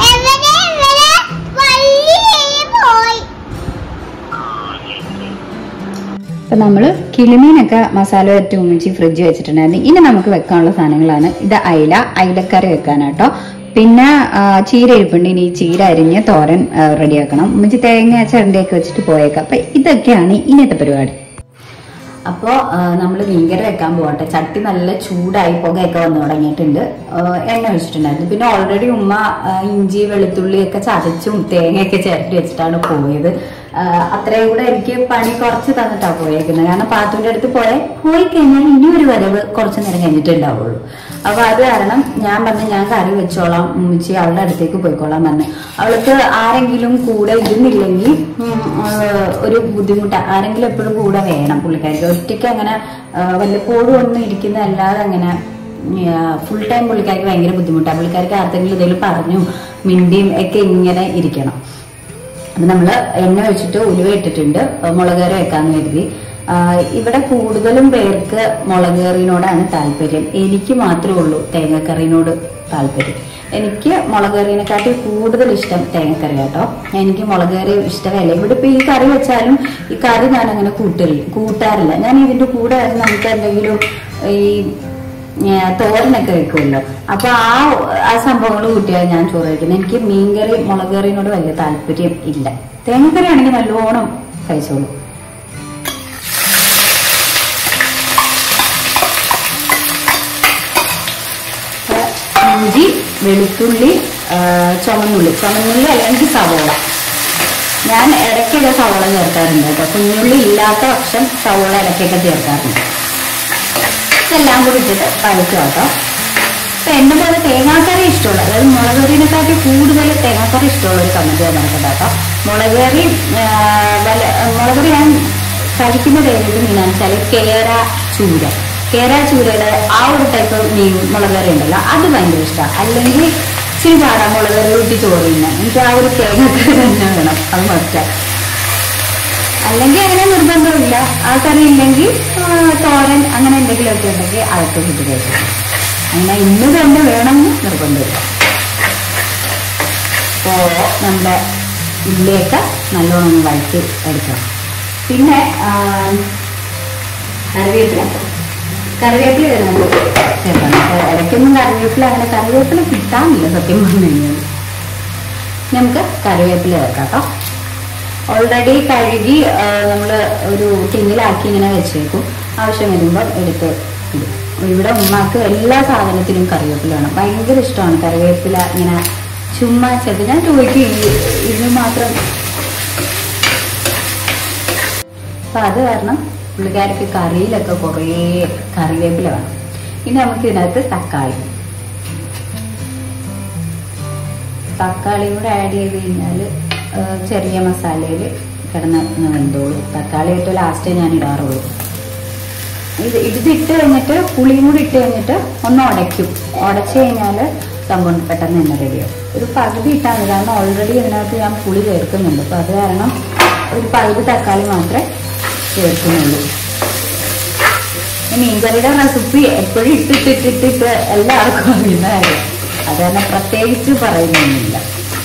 അപ്പൊ നമ്മള് കിളിമീനൊക്കെ മസാല വരട്ടി ഉമ്മിച്ച് ഫ്രിഡ്ജ് വെച്ചിട്ടുണ്ടായിരുന്നു ഇനി നമുക്ക് വെക്കാനുള്ള സാധനങ്ങളാണ് ഇത് അയില അയിലക്കറി വെക്കാനാട്ടോ പിന്നെ ആ, ചീര ഇരിപ്പുണ്ട് ഇനി ഈ ചീര അരിഞ്ഞ് തോരൻ ആ, റെഡിയാക്കണം ഉമ്മച്ചി തേങ്ങ ചരണ്ടിയൊക്കെ വെച്ചിട്ട് പോയേക്കാം അപ്പൊ ഇതൊക്കെയാണ് ഇന്നത്തെ പരിപാടി അപ്പോൾ നമ്മൾ മീൻകറി വെക്കാൻ പോകട്ടെ ചട്ടി നല്ല ചൂടായി പുകയൊക്കെ വന്നു തുടങ്ങിയിട്ടുണ്ട് ആ, എണ്ണ ഒഴിച്ചിട്ടുണ്ടായിരുന്നു പിന്നെ ഓൾറെഡി ഉമ്മ ആ, ഇഞ്ചി വെളുത്തുള്ളി ഒക്കെ ചതച്ചും തേങ്ങയൊക്കെ ചിരട്ടി വെച്ചിട്ടാണ് പോയത് ആ, അത്രയും കൂടെ എനിക്ക് പണി കുറച്ച് തന്നിട്ടാണ് പോയേക്കുന്നത് കാരണം പാത്തുവിന്റെ അടുത്ത് പോയാൽ പോയി കഴിഞ്ഞാൽ ഇനി ഒരു വരവ് കുറച്ച് നേരം കഴിഞ്ഞിട്ടുണ്ടാവുള്ളൂ അപ്പൊ അത് കാരണം ഞാൻ പറഞ്ഞു ഞാൻ കറി വെച്ചോളാം ഉമ്മച്ചി അവളുടെ അടുത്തേക്ക് പോയിക്കോളാം പറഞ്ഞു അവൾക്ക് ആരെങ്കിലും കൂടെ ഇരുന്നില്ലെങ്കിൽ ഉം, ആ, ഒരു ബുദ്ധിമുട്ട് ആരെങ്കിലും എപ്പോഴും കൂടെ വേണം പുള്ളിക്കാരിക്ക് ഒറ്റയ്ക്ക് അങ്ങനെ ആ, വല്ലപ്പോഴും ഒന്നും ഇരിക്കുന്നതല്ലാതെ അങ്ങനെ ഫുൾ ടൈം പുള്ളിക്കാർക്ക് ഭയങ്കര ബുദ്ധിമുട്ടാണ് പുള്ളിക്കാർക്ക് ആർക്കെങ്കിലും എന്തെങ്കിലും പറഞ്ഞു മിണ്ടിയും ഒക്കെ ഇങ്ങനെ ഇരിക്കണം അപ്പൊ നമ്മള് എണ്ണ വെച്ചിട്ട് ഉലുവ ഇട്ടിട്ടുണ്ട് മുളകേറി വെക്കാന്ന് കരുതി ആ, ഇവിടെ കൂടുതലും പേർക്ക് മുളകേറിനോടാണ് താല്പര്യം എനിക്ക് മാത്രമേ ഉള്ളൂ തേങ്ങക്കറിനോട് താല്പര്യം എനിക്ക് മുളകേറിനെക്കാട്ടി കൂടുതൽ ഇഷ്ടം തേങ്ങക്കറി കേട്ടോ എനിക്ക് മുളകേറി ഇഷ്ടമല്ല ഇവിടെ ഇപ്പൊ ഈ കറി വെച്ചാലും ഈ കറി ഞാൻ അങ്ങനെ കൂട്ടില്ല കൂട്ടാറില്ല ഞാൻ ഇതിന്റെ കൂടെ നമുക്ക് എന്തെങ്കിലും ഈ ഏ, തോരനൊക്കെ വെക്കുമല്ലോ അപ്പൊ ആ ആ സംഭവങ്ങൾ കൂട്ടിയാണ് ഞാൻ ചോറ് കഴിക്കുന്നത് എനിക്ക് മീൻകറി മുളകറിനോട് വലിയ താല്പര്യം ഇല്ല തേങ്ങക്കറി ആണെങ്കിൽ നല്ലോണം കഴിച്ചോളൂ അപ്പൊ ഇഞ്ചി വെളുത്തുള്ളി ആ, ചുമന്നുള്ളി ചുമന്നുള്ളി അല്ലെങ്കിൽ സവോള ഞാൻ ഇടയ്ക്കൊക്കെ സവോള ചേർക്കാറുണ്ട് കേട്ടോ കുഞ്ഞുള്ളി ഇല്ലാത്ത പക്ഷം സവോള ഇടയ്ക്കൊക്കെ ചേർക്കാറുണ്ട് ഇതെല്ലാം കൂടി ഇട്ടിട്ട് വഴറ്റുക കേട്ടോ അപ്പൊ എന്റെ പോലെ തേങ്ങാക്കറി ഇഷ്ടമുള്ള അതായത് മുളകറിനെക്കാട്ടി കൂടുതൽ തേങ്ങാക്കറി ഇഷ്ടമുള്ള ഒരു കമന്റ് നടക്കട്ടെ കേട്ടോ മുളകറി ആ, വല മുളകറി ഞാൻ കഴിക്കുന്നത് ഏത് മീനാന്ന് വെച്ചാൽ കേര ചൂര കേര ചൂരയുടെ ആ ഒരു ടൈപ്പ് മീൻ മുളകറി ഉണ്ടല്ലോ അത് ഭയങ്കര ഇഷ്ടമാണ് അല്ലെങ്കിൽ ഇച്ചിരി പാടാ മുളകറി കൂട്ടി ചോറ് തിന്നാൻ എനിക്ക് ആ ഒരു തേങ്ങാക്കറി തന്നെ വേണം അത് മസ്റ്റാ അല്ലെങ്കിൽ അങ്ങനെ നിർബന്ധമില്ല ആ കറി ഇല്ലെങ്കിൽ ആ, തോരൻ അങ്ങനെ എന്തെങ്കിലുമൊക്കെ ഉണ്ടെങ്കിൽ അതൊക്കെ കിട്ടി കഴിക്കും അങ്ങനെ ഇന്ന് തന്നെ വേണമെന്ന് നിർബന്ധമില്ല അപ്പോൾ നമ്മുടെ ഉള്ളിയൊക്കെ നല്ലോണം ഒന്ന് വഴറ്റി എടുക്കണം പിന്നെ ആ, കറിവേപ്പില കറിവേപ്പില വരുന്നത് ചേർക്കണം അപ്പോൾ ഇടയ്ക്കൊന്നും കറിവേപ്പില അങ്ങനെ കറിവേപ്പില കിട്ടാനില്ല സത്യം പറഞ്ഞു കഴിഞ്ഞാൽ നമുക്ക് കറിവേപ്പില ചേർക്കാം കേട്ടോ ഓൾറെഡി കഴുകി നമ്മൾ ഒരു ടിന്നിലാക്കി ഇങ്ങനെ വെച്ചേക്കും ആവശ്യം വരുമ്പോൾ എടുത്ത് ഇടും ഇവിടെ ഉമ്മാക്ക് എല്ലാ സാധനത്തിനും കറിവേപ്പില വേണം ഭയങ്കര ഇഷ്ടമാണ് കറിവേപ്പില ഇങ്ങനെ ചുമ്മാ ചെറുത് ഞാൻ ചോദിക്കും ഈ- ഇതിന് മാത്രം അപ്പൊ അത് കാരണം പുള്ളിക്കാർക്ക് കറിയിലൊക്കെ കുറേ കറിവേപ്പില വേണം ഇനി നമുക്ക് ഇതിനകത്ത് തക്കാളി തക്കാളിയും കൂടെ ആഡ് ചെയ്ത് കഴിഞ്ഞാൽ ചെറിയ മസാലയിൽ കിടന്ന് ഒന്ന് വെന്തോളൂ തക്കാളി ഏറ്റവും ലാസ്റ്റേ ഞാൻ ഇടാറുള്ളൂ ഇത് ഇതിട്ട് കഴിഞ്ഞിട്ട് പുളിയും കൂടി ഇട്ട് കഴിഞ്ഞിട്ട് ഒന്ന് ഉടയ്ക്കും ഉടച്ചു കഴിഞ്ഞാൽ സംഭവം പെട്ടെന്ന് തന്നെ റെഡിയാവും ഒരു പകുതി ഇട്ടാൽ മതി കാരണം ഓൾറെഡി ഇതിനകത്ത് ഞാൻ പുളി ചേർക്കുന്നുണ്ട് അപ്പോൾ അത് കാരണം ഒരു പകുതി തക്കാളി മാത്രമേ ചേർക്കുന്നുള്ളൂ ഈ മീൻകറിയുടെ റെസിപ്പി എപ്പോഴും ഇട്ടിട്ടിട്ടിട്ടിട്ട് എല്ലാവർക്കും അറിയുന്ന കാര്യം അത് കാരണം പ്രത്യേകിച്ച് പറയുന്നൊന്നുമില്ല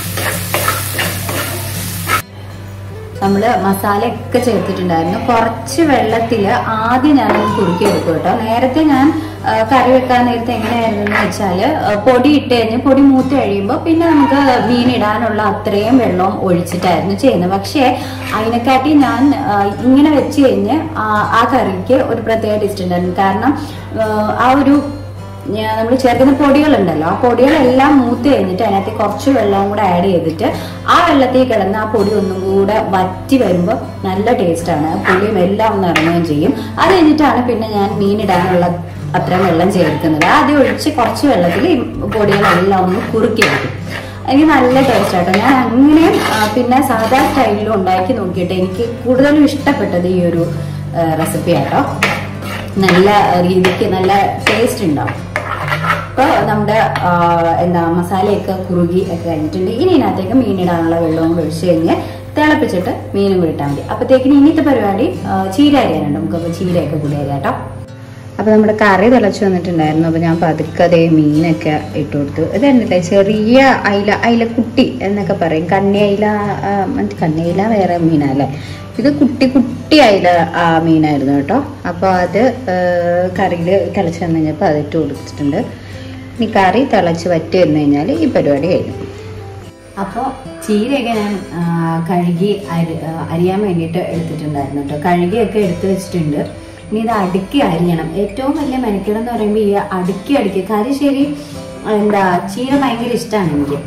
നമ്മള് മസാലയൊക്കെ ചേർത്തിട്ടുണ്ടായിരുന്നു കുറച്ച് വെള്ളത്തിൽ ആദ്യം ഞാനൊന്ന് കുറുക്കി എടുക്കും കേട്ടോ നേരത്തെ ഞാൻ ആ, കറി വെക്കാൻ നേരത്തെ എങ്ങനെയായിരുന്നു എന്ന് വെച്ചാൽ പൊടി ഇട്ട് കഴിഞ്ഞ് പൊടി മൂത്ത് കഴിയുമ്പോൾ പിന്നെ നമുക്ക് മീൻ ഇടാനുള്ള അത്രയും വെള്ളം ഒഴിച്ചിട്ടായിരുന്നു ചെയ്യുന്നത് പക്ഷേ അതിനെക്കാട്ടി ഞാൻ ആ, ഇങ്ങനെ വെച്ച് കഴിഞ്ഞ് ആ- ആ കറിക്ക് ഒരു പ്രത്യേക ടേസ്റ്റ് ഉണ്ടായിരുന്നു കാരണം ആ, ആ ഒരു നമ്മൾ ചേർക്കുന്ന പൊടികളുണ്ടല്ലോ ആ പൊടികളെല്ലാം മൂത്ത് കഴിഞ്ഞിട്ട് അതിനകത്ത് കുറച്ച് വെള്ളവും കൂടെ ആഡ് ചെയ്തിട്ട് ആ വെള്ളത്തിൽ കിടന്ന് ആ പൊടി ഒന്നും കൂടെ വറ്റി വരുമ്പോൾ നല്ല ടേസ്റ്റാണ് പുളിയും എല്ലാം ഒന്ന് ഇറങ്ങുകയും ചെയ്യും അത് കഴിഞ്ഞിട്ടാണ് പിന്നെ ഞാൻ മീനിടാനുള്ള അത്രയും വെള്ളം ചേർക്കുന്നത് ആദ്യം ഒഴിച്ച് കുറച്ച് വെള്ളത്തിൽ ഈ പൊടികളെല്ലാം ഒന്ന് കുറുക്കി വെക്കും എനിക്ക് നല്ല ടേസ്റ്റ് ആട്ടോ ഞാൻ അങ്ങനെയും ആ, പിന്നെ സാധാ സ്റ്റൈലിലും ഉണ്ടാക്കി നോക്കിയിട്ട് എനിക്ക് കൂടുതലും ഇഷ്ടപ്പെട്ടത് ഈ ഒരു റെസിപ്പി ആട്ടോ നല്ല രീതിക്ക് നല്ല ടേസ്റ്റ് ഉണ്ടാവും ഇപ്പോൾ നമ്മുടെ ആ, എന്താ മസാലയൊക്കെ കുറുകി ഒക്കെ കഴിഞ്ഞിട്ടുണ്ട് ഇനി ഇതിനകത്തേക്ക് മീനിടാനുള്ള വെള്ളവും കൂടി ഒഴിച്ച് കഴിഞ്ഞ് തിളപ്പിച്ചിട്ട് മീനും കൂടി ഇട്ടാൽ മതി അപ്പോഴത്തേക്കിന് ഇന്നത്തെ പരിപാടി ആ, ചീര അരിയാനുണ്ട് നമുക്കപ്പോൾ ചീരയൊക്കെ കൂടി അരിയാം കേട്ടോ അപ്പോൾ നമ്മുടെ കറി തിളച്ച് വന്നിട്ടുണ്ടായിരുന്നു അപ്പോൾ ഞാൻ പതുക്കെ അതേ മീനൊക്കെ ഇട്ട് കൊടുത്തു ഇതെന്നില്ലേ ചെറിയ അയില അയിലക്കുട്ടി എന്നൊക്കെ പറയും കണ്ണി അയില ആ, മറ്റേ കണ്ണി അയില വേറെ മീനല്ലേ ഇത് കുട്ടി കുട്ടി അയില ആ മീനായിരുന്നു കേട്ടോ അപ്പോൾ അത് കറിയിൽ തിളച്ച് വന്നു കഴിഞ്ഞപ്പോൾ അതിട്ട് കൊടുത്തിട്ടുണ്ട് ഇനി കറി തിളച്ച് വറ്റി വന്നു കഴിഞ്ഞാൽ ഈ പരിപാടി കഴിഞ്ഞു അപ്പോൾ ചീരയൊക്കെ ഞാൻ ആ, കഴുകി അരി ആ, അരിയാൻ വേണ്ടിയിട്ട് എടുത്തിട്ടുണ്ടായിരുന്നു കേട്ടോ കഴുകിയൊക്കെ എടുത്ത് വെച്ചിട്ടുണ്ട് ഇനി ഇത് അടുക്കി അരിയണം ഏറ്റവും വലിയ മെനക്കേടെന്ന് പറയുമ്പോൾ ഈ അടുക്കി അടുക്കി കാര്യം ശരി എന്താ ചീര ഭയങ്കര ഇഷ്ടമാണ് എനിക്ക്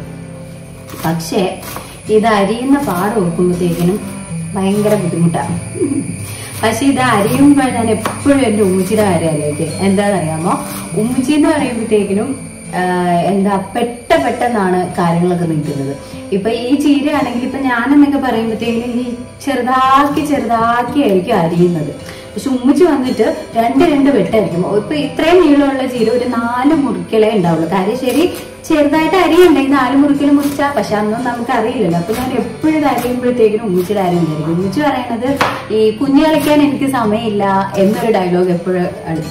പക്ഷേ ഇത് അരിയുന്ന പാട് ഓർക്കുമ്പോഴത്തേക്കിനും ഭയങ്കര ബുദ്ധിമുട്ടാണ് പക്ഷെ ഇത് അരിയുമ്പോൾ ഞാൻ എപ്പോഴും എൻ്റെ ഉമ്മച്ചിയുടെ കാര്യം ആലോചിക്കും എന്താണെന്നറിയാമോ ഉമ്മച്ചി എന്ന് പറയുമ്പോഴത്തേക്കിനും ആഹ് എന്താ പെട്ട പെട്ടെന്നാണ് കാര്യങ്ങളൊക്കെ നിൽക്കുന്നത് ഇപ്പൊ ഈ ചീരയാണെങ്കിൽ ഇപ്പൊ ഞാനെന്നൊക്കെ പറയുമ്പോഴത്തേക്കിനും ഈ ചെറുതാക്കി ചെറുതാക്കി ആയിരിക്കും അരിയുന്നത് പക്ഷെ ഉമ്മച്ചി വന്നിട്ട് രണ്ട് രണ്ട് വെട്ടായിരിക്കും ഇപ്പൊ ഇത്രയും നീളമുള്ള ചീര ഒരു നാല് മുറിക്കലേ ഉണ്ടാവുള്ളൂ കാര്യം ശരി ചെറുതായിട്ട് അരിയുണ്ടെങ്കിൽ നാല് മുറിക്കൽ മുറിച്ചാ പക്ഷെ അന്നും നമുക്ക് അറിയില്ലല്ലോ അപ്പൊ ഞാൻ എപ്പോഴും ഇത് അരിയുമ്പോഴത്തേക്കിനും ഉമ്മച്ചിയുടെ കാര്യം വിചാരിക്കും ഉമ്മച്ചി പറയണത് ഈ കുഞ്ഞു കളിക്കാൻ എനിക്ക് സമയമില്ല എന്നൊരു ഡയലോഗ് എപ്പോഴും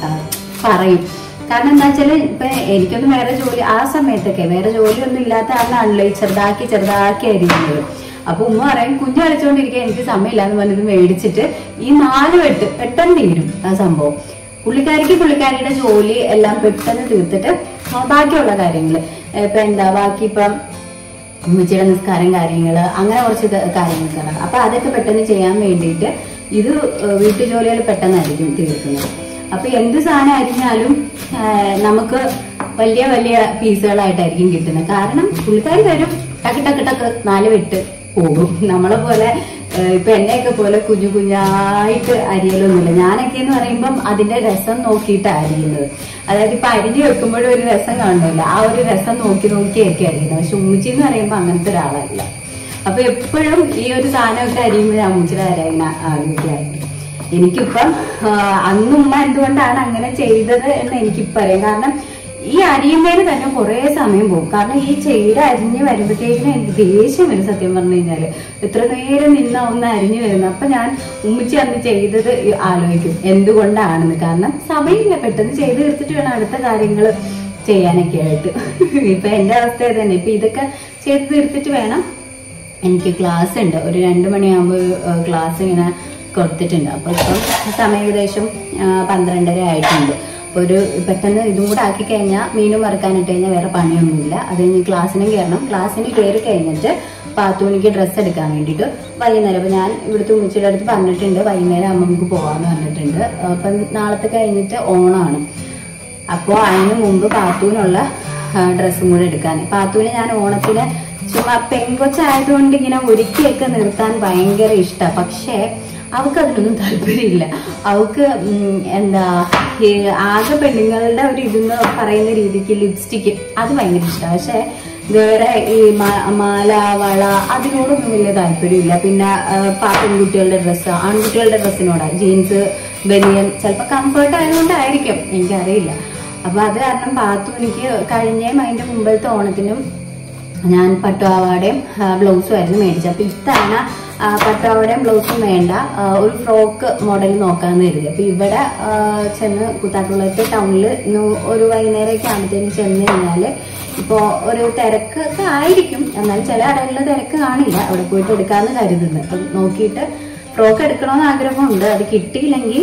പറയും കാരണം എന്താ വെച്ചാല് ഇപ്പൊ എനിക്കൊന്നും വേറെ ജോലി ആ സമയത്തൊക്കെ വേറെ ജോലിയൊന്നും ഇല്ലാത്ത കാരണമാണല്ലോ ഈ ചെറുതാക്കി ചെറുതാക്കി അരിയുന്നത് അപ്പൊ ഉമ്മ പറയും കുഞ്ഞു കളിച്ചോണ്ടിരിക്കാൻ എനിക്ക് സമയമില്ല എന്ന് പറഞ്ഞത് മേടിച്ചിട്ട് ഈ നാല് വെട്ട് പെട്ടെന്ന് തീരും ആ സംഭവം പുള്ളിക്കാരിക്ക് പുള്ളിക്കാരിയുടെ ജോലി എല്ലാം പെട്ടെന്ന് തീർത്തിട്ട് ആ ബാക്കിയുള്ള കാര്യങ്ങൾ ഇപ്പൊ എന്താ ബാക്കി ഇപ്പം ഉമ്മച്ചിയുടെ നിസ്കാരം കാര്യങ്ങള് അങ്ങനെ കുറച്ച് ഇത് കാര്യങ്ങളൊക്കെ ഉണ്ട് അപ്പൊ അതൊക്കെ പെട്ടെന്ന് ചെയ്യാൻ വേണ്ടിയിട്ട് ഇത് വീട്ടു ജോലികൾ പെട്ടെന്നായിരിക്കും തീർക്കുന്നത് അപ്പൊ എന്ത് സാധനം അരിഞ്ഞാലും ആ, നമുക്ക് വലിയ വലിയ പീസുകളായിട്ടായിരിക്കും കിട്ടുന്നത് കാരണം പുള്ളിക്കാരി വരും ടക്ക് ടക്ക് ടക്ക് നാല് വെട്ട് പോകും നമ്മളെ പോലെ ആ, ഇപ്പൊ എന്നെയൊക്കെ പോലെ കുഞ്ഞു കുഞ്ഞായിട്ട് അരിയലൊന്നുമില്ല ഞാനൊക്കെ എന്ന് പറയുമ്പം അതിന്റെ രസം നോക്കിയിട്ടാണ് അരിയുന്നത് അതായത് ഇപ്പൊ അരിഞ്ഞു വെക്കുമ്പോഴും ഒരു രസം കാണുമല്ലോ ആ ഒരു രസം നോക്കി നോക്കിയൊക്കെ അരിയുന്നത് പക്ഷെ ഉമ്മച്ചി എന്ന് പറയുമ്പോ അങ്ങനത്തെ ഒരാളല്ല അപ്പൊ എപ്പോഴും ഈ ഒരു സാധനമൊക്കെ അരിയുമ്പോൾ ഞാൻ ഉമ്മച്ചിയുടെ കാര്യം ആലോചിക്കാറുണ്ട് എനിക്കിപ്പം ആ, അന്ന് ഉമ്മ എന്തുകൊണ്ടാണ് അങ്ങനെ ചെയ്തത് എന്ന് എനിക്കിപ്പം അറിയാം കാരണം ഈ അരിയുന്നതിന് തന്നെ കുറെ സമയം പോകും കാരണം ഈ ചീര അരിഞ്ഞ് വരുമ്പോഴത്തേക്കിനും എനിക്ക് ദേഷ്യം വരും സത്യം പറഞ്ഞു കഴിഞ്ഞാല് എത്ര നേരം നിന്ന ഒന്ന് അരിഞ്ഞു വരുന്നത് അപ്പൊ ഞാൻ ഉമ്മിച്ചി അന്ന് ചെയ്തത് ആലോചിക്കും എന്തുകൊണ്ടാണെന്ന് കാരണം സമയമില്ല പെട്ടെന്ന് ചെയ്ത് തീർത്തിട്ട് വേണം അടുത്ത കാര്യങ്ങൾ ചെയ്യാനൊക്കെ ആയിട്ട് ഇപ്പൊ എന്റെ അവസ്ഥ ഇത് തന്നെ ഇപ്പൊ ഇതൊക്കെ ചെയ്ത് തീർത്തിട്ട് വേണം എനിക്ക് ക്ലാസ് ഉണ്ട് ഒരു രണ്ട് മണിയാകുമ്പോൾ ക്ലാസ് ഇങ്ങനെ കൊടുത്തിട്ടുണ്ട് അപ്പോൾ ഇപ്പം സമയം ഏകദേശം ആ, പന്ത്രണ്ടര ആയിട്ടുണ്ട് അപ്പോൾ ഒരു പെട്ടെന്ന് ഇതും കൂടെ ആക്കി കഴിഞ്ഞാൽ മീനും വറുക്കാനിട്ട് കഴിഞ്ഞാൽ വേറെ പണിയൊന്നുമില്ല അത് കഴിഞ്ഞ് ക്ലാസ്സിനും കയറണം ക്ലാസ്സിന് കയറി കഴിഞ്ഞിട്ട് പാത്തുമണിക്ക് ഡ്രസ്സ് എടുക്കാൻ വേണ്ടിയിട്ട് വൈകുന്നേരം അപ്പോൾ ഞാൻ ഇവിടുത്തെ ഉമ്മച്ചിയുടെ അടുത്ത് പറഞ്ഞിട്ടുണ്ട് വൈകുന്നേരം ആകുമ്പോൾ നമുക്ക് പോകാമെന്ന് പറഞ്ഞിട്ടുണ്ട് അപ്പം നാളത്തെ കഴിഞ്ഞിട്ട് ഓണമാണ് അപ്പോൾ അതിന് മുമ്പ് പാത്തൂനുള്ള ഡ്രസ്സും കൂടെ എടുക്കാൻ പാത്തൂന് ഞാൻ ഓണത്തിന് ചുമ്മാ പെങ്കൊച്ചായതുകൊണ്ട് ഇങ്ങനെ ഒരുക്കിയൊക്കെ നിർത്താൻ ഭയങ്കര ഇഷ്ടമാണ് പക്ഷേ അവൾക്ക് അതിനൊന്നും താല്പര്യമില്ല അവൾക്ക് ഉം, എന്താ ഈ ആകെ പെണ്ണുങ്ങളുടെ ഒരു ഇതെന്ന് പറയുന്ന രീതിക്ക് ലിപ്സ്റ്റിക്ക് അത് ഭയങ്കര ഇഷ്ടമാണ് പക്ഷേ വേറെ ഈ മ- മാല വള അതിനോടൊന്നും വലിയ താല്പര്യമില്ല പിന്നെ ആ, പാ- പെൺകുട്ടികളുടെ ഡ്രസ്സ് ആൺകുട്ടികളുടെ ഡ്രസ്സിനോടാണ് ജീൻസ് ബനിയൻ ചിലപ്പോൾ കംഫർട്ട് ആയതുകൊണ്ടായിരിക്കും എനിക്കറിയില്ല അപ്പൊ അത് കാരണം പാത്തു എനിക്ക് കഴിഞ്ഞേം അതിന്റെ മുമ്പത്തെ ഓണത്തിനും ഞാൻ പട്ടുപാവാടയും ബ്ലൗസും ആയിരുന്നു മേടിച്ചത് അപ്പൊ ഇത്തവണ ആ, പട്ടുപാവാടയും ബ്ലൗസും വേണ്ട ആ, ഒരു ഫ്രോക്ക് മോഡൽ നോക്കാന്ന് കരുതി അപ്പൊ ഇവിടെ ആ, ചെന്ന് കുത്താട്ടുള്ളത്തെ ടൗണിൽ ഇന്ന് ഒരു വൈകുന്നേരമൊക്കെ ആകുമ്പോഴത്തേനും ചെന്ന് കഴിഞ്ഞാല് ഇപ്പോ ഒരു തിരക്ക് ഒക്കെ ആയിരിക്കും എന്നാൽ ചില കടകളിൽ തിരക്ക് കാണില്ല അവിടെ പോയിട്ട് എടുക്കാന്ന് കരുതുന്നത് അപ്പം നോക്കിയിട്ട് ഫ്രോക്ക് എടുക്കണമെന്ന് ആഗ്രഹമുണ്ട് അത് കിട്ടിയില്ലെങ്കിൽ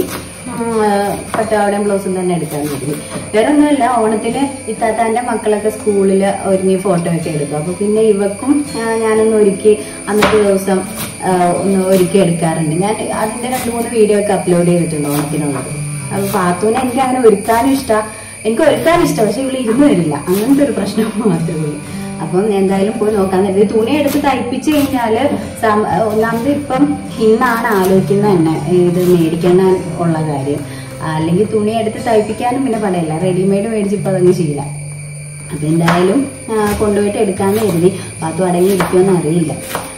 പട്ടാവടയും ബ്ലൗസും തന്നെ എടുക്കാൻ കരുതി വേറെ ഒന്നുമില്ല ഓണത്തിന് ഇത്താത്താന്റെ മക്കളൊക്കെ സ്കൂളിൽ ഒരുങ്ങി ഫോട്ടോ ഒക്കെ എടുക്കും അപ്പൊ പിന്നെ ഇവക്കും ആ, ഞാനൊന്ന് ഒരുക്കി അന്നത്തെ ദിവസം ആ, ഒന്ന് ഒരുക്കി എടുക്കാറുണ്ട് ഞാൻ അതിന്റെ രണ്ട് മൂന്ന് വീഡിയോ ഒക്കെ അപ്ലോഡ് ചെയ്തിട്ടുണ്ട് ഓണത്തിനുള്ളത് അപ്പൊ പാത്തൂനെ എനിക്ക് അങ്ങനെ ഒരുക്കാനും ഇഷ്ടം എനിക്ക് ഒരുക്കാൻ ഇഷ്ടം പക്ഷെ ഇവിടെ ഇരുന്ന് വരില്ല അങ്ങനത്തെ ഒരു പ്രശ്നം മാത്രമേ ഉള്ളൂ അപ്പം എന്തായാലും പോയി നോക്കാൻ കരുതി തുണി എടുത്ത് തയ്പ്പിച്ചു കഴിഞ്ഞാല് സം- ഒന്നാമത് ഇപ്പം ഇന്നാണ് ആലോചിക്കുന്നത് തന്നെ ഇത് മേടിക്കാൻ ഉള്ള കാര്യം അല്ലെങ്കിൽ തുണി എടുത്ത് തയ്പ്പിക്കാനും പിന്നെ പടയില്ല റെഡിമെയ്ഡ് മേടിച്ച് ഇപ്പൊ അതങ്ങ് ശീലം അപ്പൊ എന്തായാലും ആ, കൊണ്ടുപോയിട്ട് എടുക്കാന്ന് കരുതി പാത്തു അടങ്ങി ഇരിക്കുമെന്ന് അറിയില്ല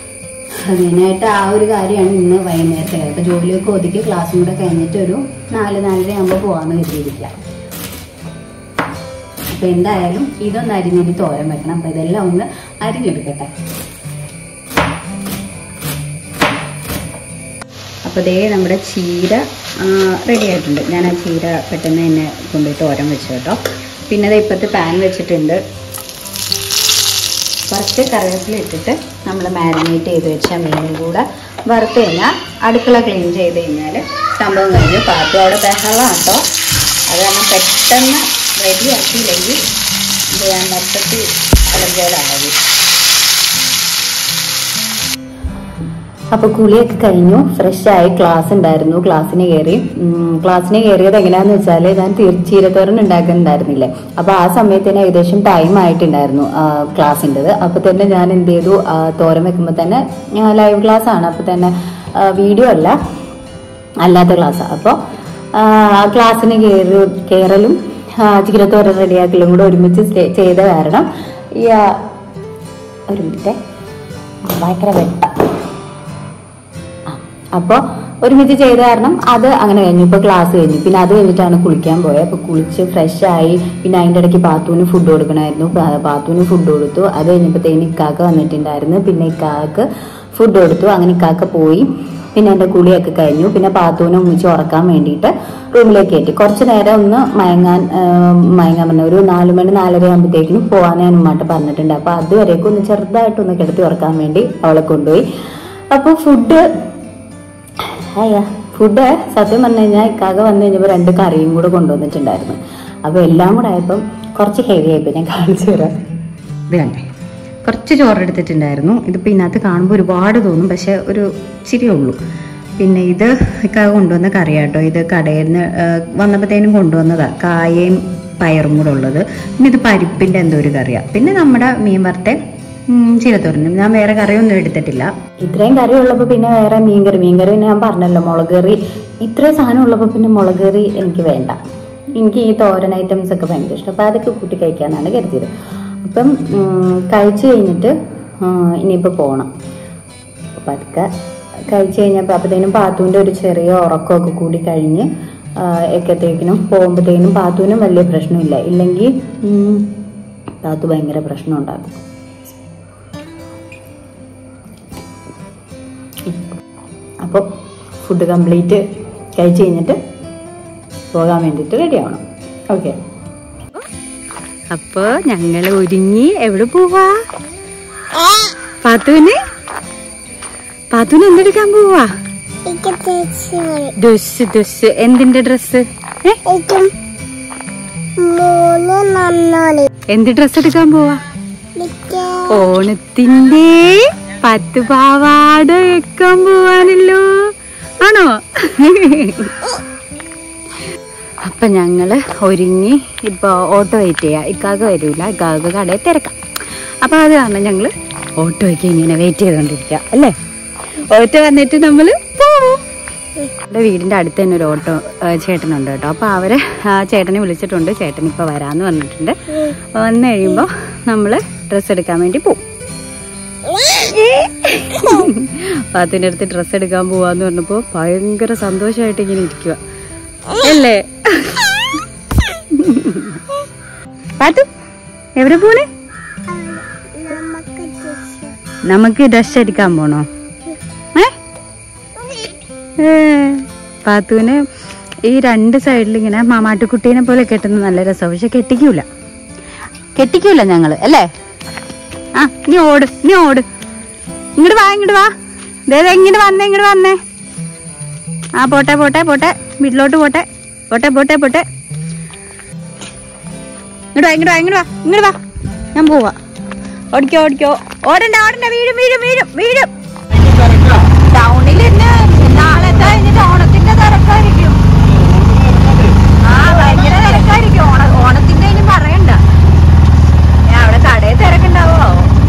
അതിനായിട്ട് ആ ഒരു കാര്യമാണ് ഇന്ന് വൈകുന്നേരത്തെ അപ്പൊ ജോലിയൊക്കെ ഒതുക്കി ക്ലാസ്സും കൂടെ കഴിഞ്ഞിട്ട് ഒരു നാല് നാലര ആകുമ്പോൾ പോകാന്ന് കരുതിയിരിക്കാം അപ്പൊ എന്തായാലും ഇതൊന്ന് അരിഞ്ഞിട്ട് തോരൻ വെക്കണം അപ്പൊ ഇതെല്ലാം ഒന്ന് അരിഞ്ഞെടുക്കട്ടെ അപ്പോൾ ദേ നമ്മുടെ ചീര റെഡി ആയിട്ടുണ്ട് ഞാൻ ആ ചീര പെട്ടെന്ന് തന്നെ കൊണ്ടുപോയി തോരൻ വെച്ചു കേട്ടോ പിന്നെ അത് ഇപ്പോഴത്തെ പാൻ വെച്ചിട്ടുണ്ട് കുറച്ച് കറിവേപ്പില ഇട്ടിട്ട് നമ്മൾ മാരിനേറ്റ് ചെയ്ത് വെച്ച മീനും കൂടെ വറുത്ത് കഴിഞ്ഞാൽ അടുക്കള ക്ലീൻ ചെയ്ത് കഴിഞ്ഞാൽ സംഭവം കഴിഞ്ഞ് പാത്രം അവിടെ ബഹളം കേട്ടോ അത് കാരണം പെട്ടെന്ന് റെഡി ആക്കിയില്ലെങ്കിൽ ചെയ്യാൻ മൊത്തത്തിൽ അലങ്കോലാകും അപ്പൊ കുളിയൊക്കെ കഴിഞ്ഞു ഫ്രഷ് ആയി ക്ലാസ് ഉണ്ടായിരുന്നു ക്ലാസ്സിന് കയറി ഉം, ക്ലാസ്സിന് കയറിയത് എങ്ങനെയാന്ന് വെച്ചാല് ഞാൻ തീർ- ചീരത്തോരൻ ഉണ്ടാക്കുന്നുണ്ടായിരുന്നില്ലേ അപ്പൊ ആ സമയത്തിന് ഏകദേശം ടൈം ആയിട്ടുണ്ടായിരുന്നു ക്ലാസ്സിൻ്റെത് അപ്പൊ തന്നെ ഞാൻ എന്ത് ചെയ്തു ആ, തോരൻ വെക്കുമ്പോൾ തന്നെ ലൈവ് ക്ലാസ് ആണ് അപ്പൊ തന്നെ വീഡിയോ അല്ല അല്ലാത്ത ക്ലാസ് അപ്പോൾ ആ ക്ലാസ്സിന് കയറി കയറലും ചീരത്തോരൻ റെഡിയാക്കലും കൂടെ ഒരുമിച്ച് സ്റ്റേ- ചെയ്ത കാരണം ഈ ആ, ഒരു മിനിറ്റ് ഭയങ്കര വെട്ട അപ്പോൾ ഒരുമിച്ച് ചെയ്ത കാരണം അത് അങ്ങനെ കഴിഞ്ഞു ഇപ്പോൾ ക്ലാസ് കഴിഞ്ഞു പിന്നെ അത് കഴിഞ്ഞിട്ടാണ് കുളിക്കാൻ പോയത് അപ്പോൾ കുളിച്ച് ഫ്രഷ് ആയി പിന്നെ അതിൻ്റെ ഇടയ്ക്ക് പാത്തൂന് ഫുഡ് കൊടുക്കണമായിരുന്നു പാ- പാത്തൂന് ഫുഡ് കൊടുത്തു അത് കഴിഞ്ഞപ്പോഴത്തേന് ഇക്കാക്ക വന്നിട്ടുണ്ടായിരുന്നു പിന്നെ ഇക്കാക്ക് ഫുഡ് കൊടുത്തു അങ്ങനെ ഇക്കാക്ക പോയി പിന്നെ എൻ്റെ കുളിയൊക്കെ കഴിഞ്ഞു പിന്നെ പാത്തൂനെ ഒന്നിച്ച് ഉറക്കാൻ വേണ്ടിയിട്ട് റൂമിലേക്ക് കയറ്റി കുറച്ച് നേരം ഒന്ന് മയങ്ങാൻ ആ, മയങ്ങാൻ പറഞ്ഞു ഒരു നാല് മണി നാലര ആകുമ്പോഴത്തേക്കിനും പോകാൻ ഞാൻ ഉമ്മാട്ട് പറഞ്ഞിട്ടുണ്ട് അപ്പോൾ അതുവരേക്കും ഒന്ന് ചെറുതായിട്ടൊന്ന് കിടത്തി ഉറക്കാൻ വേണ്ടി അവളെ കൊണ്ടുപോയി അപ്പോൾ ഫുഡ് അയ്യാ ഫുഡ് സത്യം പറഞ്ഞു കഴിഞ്ഞാൽ ഇക്കാക വന്നു കഴിഞ്ഞപ്പോൾ രണ്ട് കറിയും കൂടെ കൊണ്ടുവന്നിട്ടുണ്ടായിരുന്നു അപ്പോൾ എല്ലാം കൂടെ ആയപ്പം കുറച്ച് ഹെവി ആയിപ്പോൾ ഞാൻ കാണിച്ചു തരാം ഇത് കണ്ടേ കുറച്ച് ചോറ് എടുത്തിട്ടുണ്ടായിരുന്നു ഇതിപ്പോൾ ഇതിനകത്ത് കാണുമ്പോൾ ഒരുപാട് തോന്നും പക്ഷെ ഒരു ഇച്ചിരിയേ ഉള്ളൂ പിന്നെ ഇത് ഇക്കാക കൊണ്ടുവന്ന കറിയാട്ടോ ഇത് കടയിൽ നിന്ന് വന്നപ്പോഴത്തേനും കൊണ്ടുവന്നതാണ് കായയും പയറും കൂടെ ഉള്ളത് പിന്നെ ഇത് പരിപ്പിൻ്റെ എന്തോ ഒരു കറിയാണ് പിന്നെ നമ്മുടെ മീൻ വറുത്തെ ചീരത്തോരനും ഞാൻ വേറെ കറിയൊന്നും എടുത്തിട്ടില്ല ഇത്രയും കറി ഉള്ളപ്പോൾ പിന്നെ വേറെ മീൻകറി മീൻകറി പിന്നെ ഞാൻ പറഞ്ഞല്ലോ മുളക് കറി ഇത്രയും സാധനം ഉള്ളപ്പോൾ പിന്നെ മുളക് കറി എനിക്ക് വേണ്ട എനിക്ക് ഈ തോരൻ ഐറ്റംസ് ഒക്കെ ഭയങ്കര ഇഷ്ടം അപ്പോൾ അതൊക്കെ കൂട്ടി കഴിക്കാനാണ് കരുതിയത് അപ്പം ഉം, കഴിച്ച് കഴിഞ്ഞിട്ട് ഉം, ഇനിയിപ്പോൾ പോകണം അപ്പം അതൊക്കെ കഴിച്ച് കഴിഞ്ഞപ്പോൾ അപ്പോഴത്തേനും പാത്തുവിൻ്റെ ഒരു ചെറിയ ഉറക്കമൊക്കെ കൂടി കഴിഞ്ഞ് ആ, എക്കത്തേക്കിനും പോകുമ്പോഴത്തേക്കിനും പാത്തുവിനും വലിയ പ്രശ്നമില്ല ഇല്ലെങ്കിൽ ഉം, പാത്തു ഭയങ്കര പ്രശ്നം ഉണ്ടാക്കും അപ്പോൾ ഫുഡ് കംപ്ലീറ്റ് കഴിച്ച് കഴിഞ്ഞിട്ട് പോകാൻ വേണ്ടിയിട്ട് റെഡി ആവണം ഓക്കെ അപ്പോൾ ഞങ്ങൾ ഒരുങ്ങി എവിടെ പോവാ പാത്തുവിന് പാത്തുവിന് എന്തെടുക്കാൻ പോവാ ഡ്രസ് ഡ്രസ് എന്തിന്റെ ഡ്രസ് മൂന്ന് നന്നാണ് എന്ത് ഡ്രസ് എടുക്കാൻ പോവാ ഓണത്തിന്റെ പത്ത് പാവാട വെക്കാൻ പോവാനല്ലോ ആണോ അപ്പൊ ഞങ്ങള് ഒരുങ്ങി ഇപ്പൊ ഓട്ടോ വെയിറ്റ് ചെയ്യാം ഇക്കാക്ക് വരൂല ഇക്കാക്ക് കടയിൽ തിരക്കാം അപ്പൊ അത് കാരണം ഞങ്ങള് ഓട്ടോയ്ക്ക് ഇങ്ങനെ വെയിറ്റ് ചെയ്തോണ്ടിരിക്കുക അല്ലേ ഓട്ടോ വന്നിട്ട് നമ്മള് പോവും എൻ്റെ വീടിൻ്റെ അടുത്ത് തന്നെ ഒരു ഓട്ടോ ആ, ചേട്ടനുണ്ട് കേട്ടോ അപ്പോൾ അവരെ ആ, ചേട്ടനെ വിളിച്ചിട്ടുണ്ട് ചേട്ടൻ ഇപ്പോൾ വരാമെന്ന് പറഞ്ഞിട്ടുണ്ട് അപ്പോൾ വന്നു കഴിയുമ്പോൾ നമ്മൾ ഡ്രസ്സ് എടുക്കാൻ വേണ്ടി പോവും പാത്തിൻ്റെ അടുത്ത് ഡ്രസ്സ് എടുക്കാൻ പോവാന്ന് പറഞ്ഞപ്പോൾ ഭയങ്കര സന്തോഷമായിട്ട് ഇങ്ങനെ ഇരിക്കുക അല്ലേ പാത്തു എവിടെ പോണേ നമുക്ക് നമുക്ക് ഡ്രസ് എടുക്കാൻ പോണോ ഏ ഏ, പാത്തുവിന് ഈ രണ്ട് സൈഡിൽ ഇങ്ങനെ മാമാട്ടുകുട്ടീനെ പോലെ കെട്ടുന്നത് നല്ല രസമാണ് പക്ഷെ കെട്ടിക്കൂല കെട്ടിക്കൂല ഞങ്ങള് അല്ലേ ആ നീ ഓട് നീ ഓട് ഇങ്ങോട്ട് വാ ഇങ്ങോട്ട് വാ ദേ ഇങ്ങോട്ട് വന്നേ ഇങ്ങോട്ട് വന്നേ ആ പോട്ടെ പോട്ടെ പോട്ടെ വീട്ടിലോട്ട് പോട്ടെ പോട്ടെ പോട്ടെ പോട്ടെ ഇങ്ങോട്ട് വാ ഇങ്ങോട്ട് വാ ഇങ്ങോട്ട് വാ ഇങ്ങോട്ട് വാ ഞാൻ പോവാ ഓടിക്കോ ഓടിക്കോ ഓടണ്ട ഓടണ്ട വീഴും വീഴും വീഴും വീഴും ടൗണിൽ തന്നെ നാളെ കഴിഞ്ഞിട്ട് ഓണത്തിന്റെ തിരക്കായിരിക്കും ആ ഭയങ്കര തിരക്കായിരിക്കും ഓണ ഓണത്തിന്റെ ഇനി പറയണ്ട ഏ, അവിടെ കടയിൽ തിരക്കുണ്ടാവോ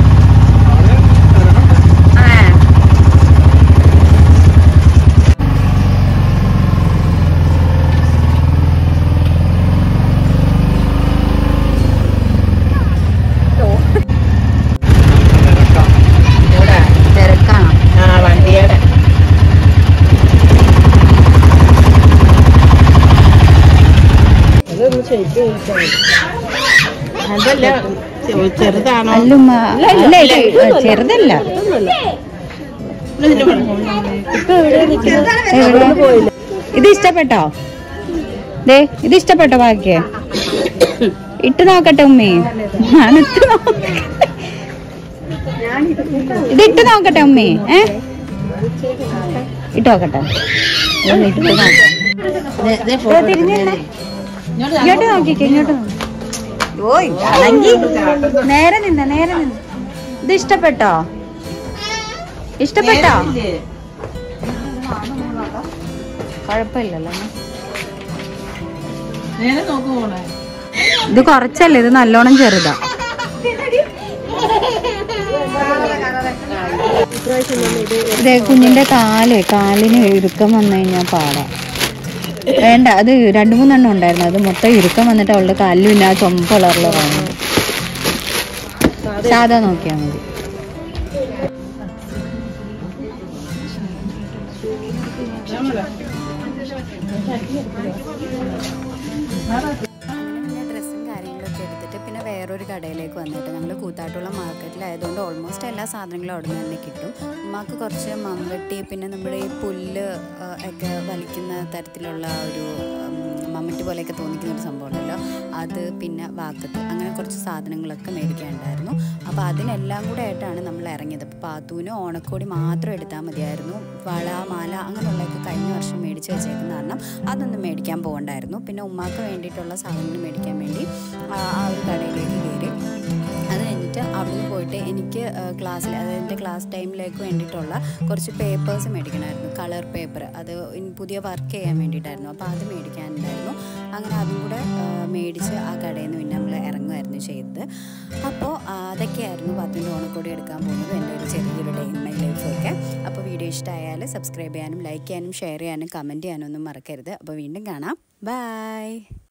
ആ ഇവിടെ തിരക്കാണോ ആ വണ്ടിയുടെ അതൊന്ന് ശരിക്കും അതല്ല ചെ- ചെറുതാണോ അല്ലുമ്മ അല്ല ഇത് ചെറുതല്ല എവിടെ? ഇത് ഇഷ്ടപ്പെട്ടോ ദേ ഇത് ഇഷ്ടപ്പെട്ടോ ബാക്കി ഇട്ട് നോക്കട്ടെ ഉമ്മേ ഞാനിട്ട് നോക്കട്ടെ ഇത് ഇട്ട് നോക്കട്ടെ ഉമ്മേ ഏ ഇട്ട് നോക്കട്ടെ ഒന്ന് ഇട്ട് നോക്കാം ദേ- ദേ photo തിരിഞ്ഞേ എടുക്കുന്നേ. ഇങ്ങോട്ട് നോക്കിക്കേ ഇങ്ങോട്ട് നോക്കി ഓ ഇതാണെങ്കി നേരെ നിന്ന നേരെ നിന്ന ഇത് ഇഷ്ടപ്പെട്ടോ ഇഷ്ടപ്പെട്ടോ നേരമില്ലേ? കുഴപ്പമില്ലല്ലോ നേരെ നോക്ക് പോണേ ഇത് കുറച്ചല്ലേ ഇത് നല്ലോണം ചെറുതാ ഇതേ കുഞ്ഞിന്റെ കാല് കാലിന് ഇറുക്കം വന്നു കഴിഞ്ഞാൽ പാടാ വേണ്ട അത് രണ്ടു മൂന്നെണ്ണം ഉണ്ടായിരുന്നു അത് മൊത്തം ഇറുക്കം വന്നിട്ട് അവളുടെ കാലിൽ പിന്നെ ആ ചുമപ്പ് കളറിൽ വന്നത് സാധാ നോക്കിയാൽ മതി പിന്നെ ഡ്രസ്സും കാര്യങ്ങളൊക്കെ എടുത്തിട്ട് പിന്നെ വേറൊരു കടയിലേക്ക് വന്നിട്ട് ഞങ്ങൾ കൂത്താട്ടുള്ള മാർക്കറ്റിലായതുകൊണ്ട് ഓൾമോസ്റ്റ് എല്ലാ സാധനങ്ങളും അവിടെ നിന്ന് തന്നെ കിട്ടും ഉമ്മാക്ക് കുറച്ച് മമ്പട്ടി പിന്നെ നമ്മുടെ ഈ പുല്ല് ആ, ഒക്കെ വലിക്കുന്ന തരത്തിലുള്ള ഒരു ഉം, മമ്മട്ടി പോലെയൊക്കെ തോന്നിക്കുന്ന ഒരു സംഭവം ഉണ്ടല്ലോ അത് പിന്നെ വാക്കത്ത് അങ്ങനെ കുറച്ച് സാധനങ്ങളൊക്കെ മേടിക്കാനുണ്ടായിരുന്നു അപ്പോൾ അതിനെല്ലാം കൂടെ ആയിട്ടാണ് നമ്മൾ ഇറങ്ങിയത് അപ്പോൾ പാത്തൂന് ഓണക്കോടി മാത്രം എടുത്താൽ മതിയായിരുന്നു വള മാല അങ്ങനെയുള്ളതൊക്കെ കഴിഞ്ഞ വർഷം മേടിച്ച് വെച്ചേക്കുന്ന കാരണം അതൊന്നും മേടിക്കാൻ പോകണ്ടായിരുന്നു പിന്നെ ഉമ്മാക്ക് വേണ്ടിയിട്ടുള്ള സാധനങ്ങൾ മേടിക്കാൻ വേണ്ടി ആ ആ ഒരു കടയിലേക്ക് കയറി അത് കഴിഞ്ഞിട്ട് അവിടുന്ന് പോയിട്ട് എനിക്ക് ക്ലാസ്സിൽ അതായത് എൻ്റെ ക്ലാസ് ടൈമിലേക്ക് വേണ്ടിയിട്ടുള്ള കുറച്ച് പേപ്പേഴ്സ് മേടിക്കണമായിരുന്നു കളർ പേപ്പർ അത് ഇൻ- പുതിയ വർക്ക് ചെയ്യാൻ വേണ്ടിയിട്ടായിരുന്നു അപ്പോൾ അത് മേടിക്കാനുണ്ടായിരുന്നു അങ്ങനെ അതും കൂടെ ആ, മേടിച്ച് ആ കടയിൽ നിന്ന് പിന്നെ നമ്മൾ ഇറങ്ങുമായിരുന്നു ചെയ്തത് അപ്പോൾ ആ, അതൊക്കെയായിരുന്നു പത്തിൻ്റെ ഓണക്കോടി എടുക്കാൻ പോകുന്നത് എൻ്റെ ഒരു ചെറിയൊരു ഡേ ഇൻ മൈ ലൈഫൊക്കെ അപ്പോൾ വീഡിയോ ഇഷ്ടമായാൽ സബ്സ്ക്രൈബ് ചെയ്യാനും ലൈക്ക് ചെയ്യാനും ഷെയർ ചെയ്യാനും കമൻറ്റ് ചെയ്യാനും ഒന്നും മറക്കരുത് അപ്പോൾ വീണ്ടും കാണാം ബൈ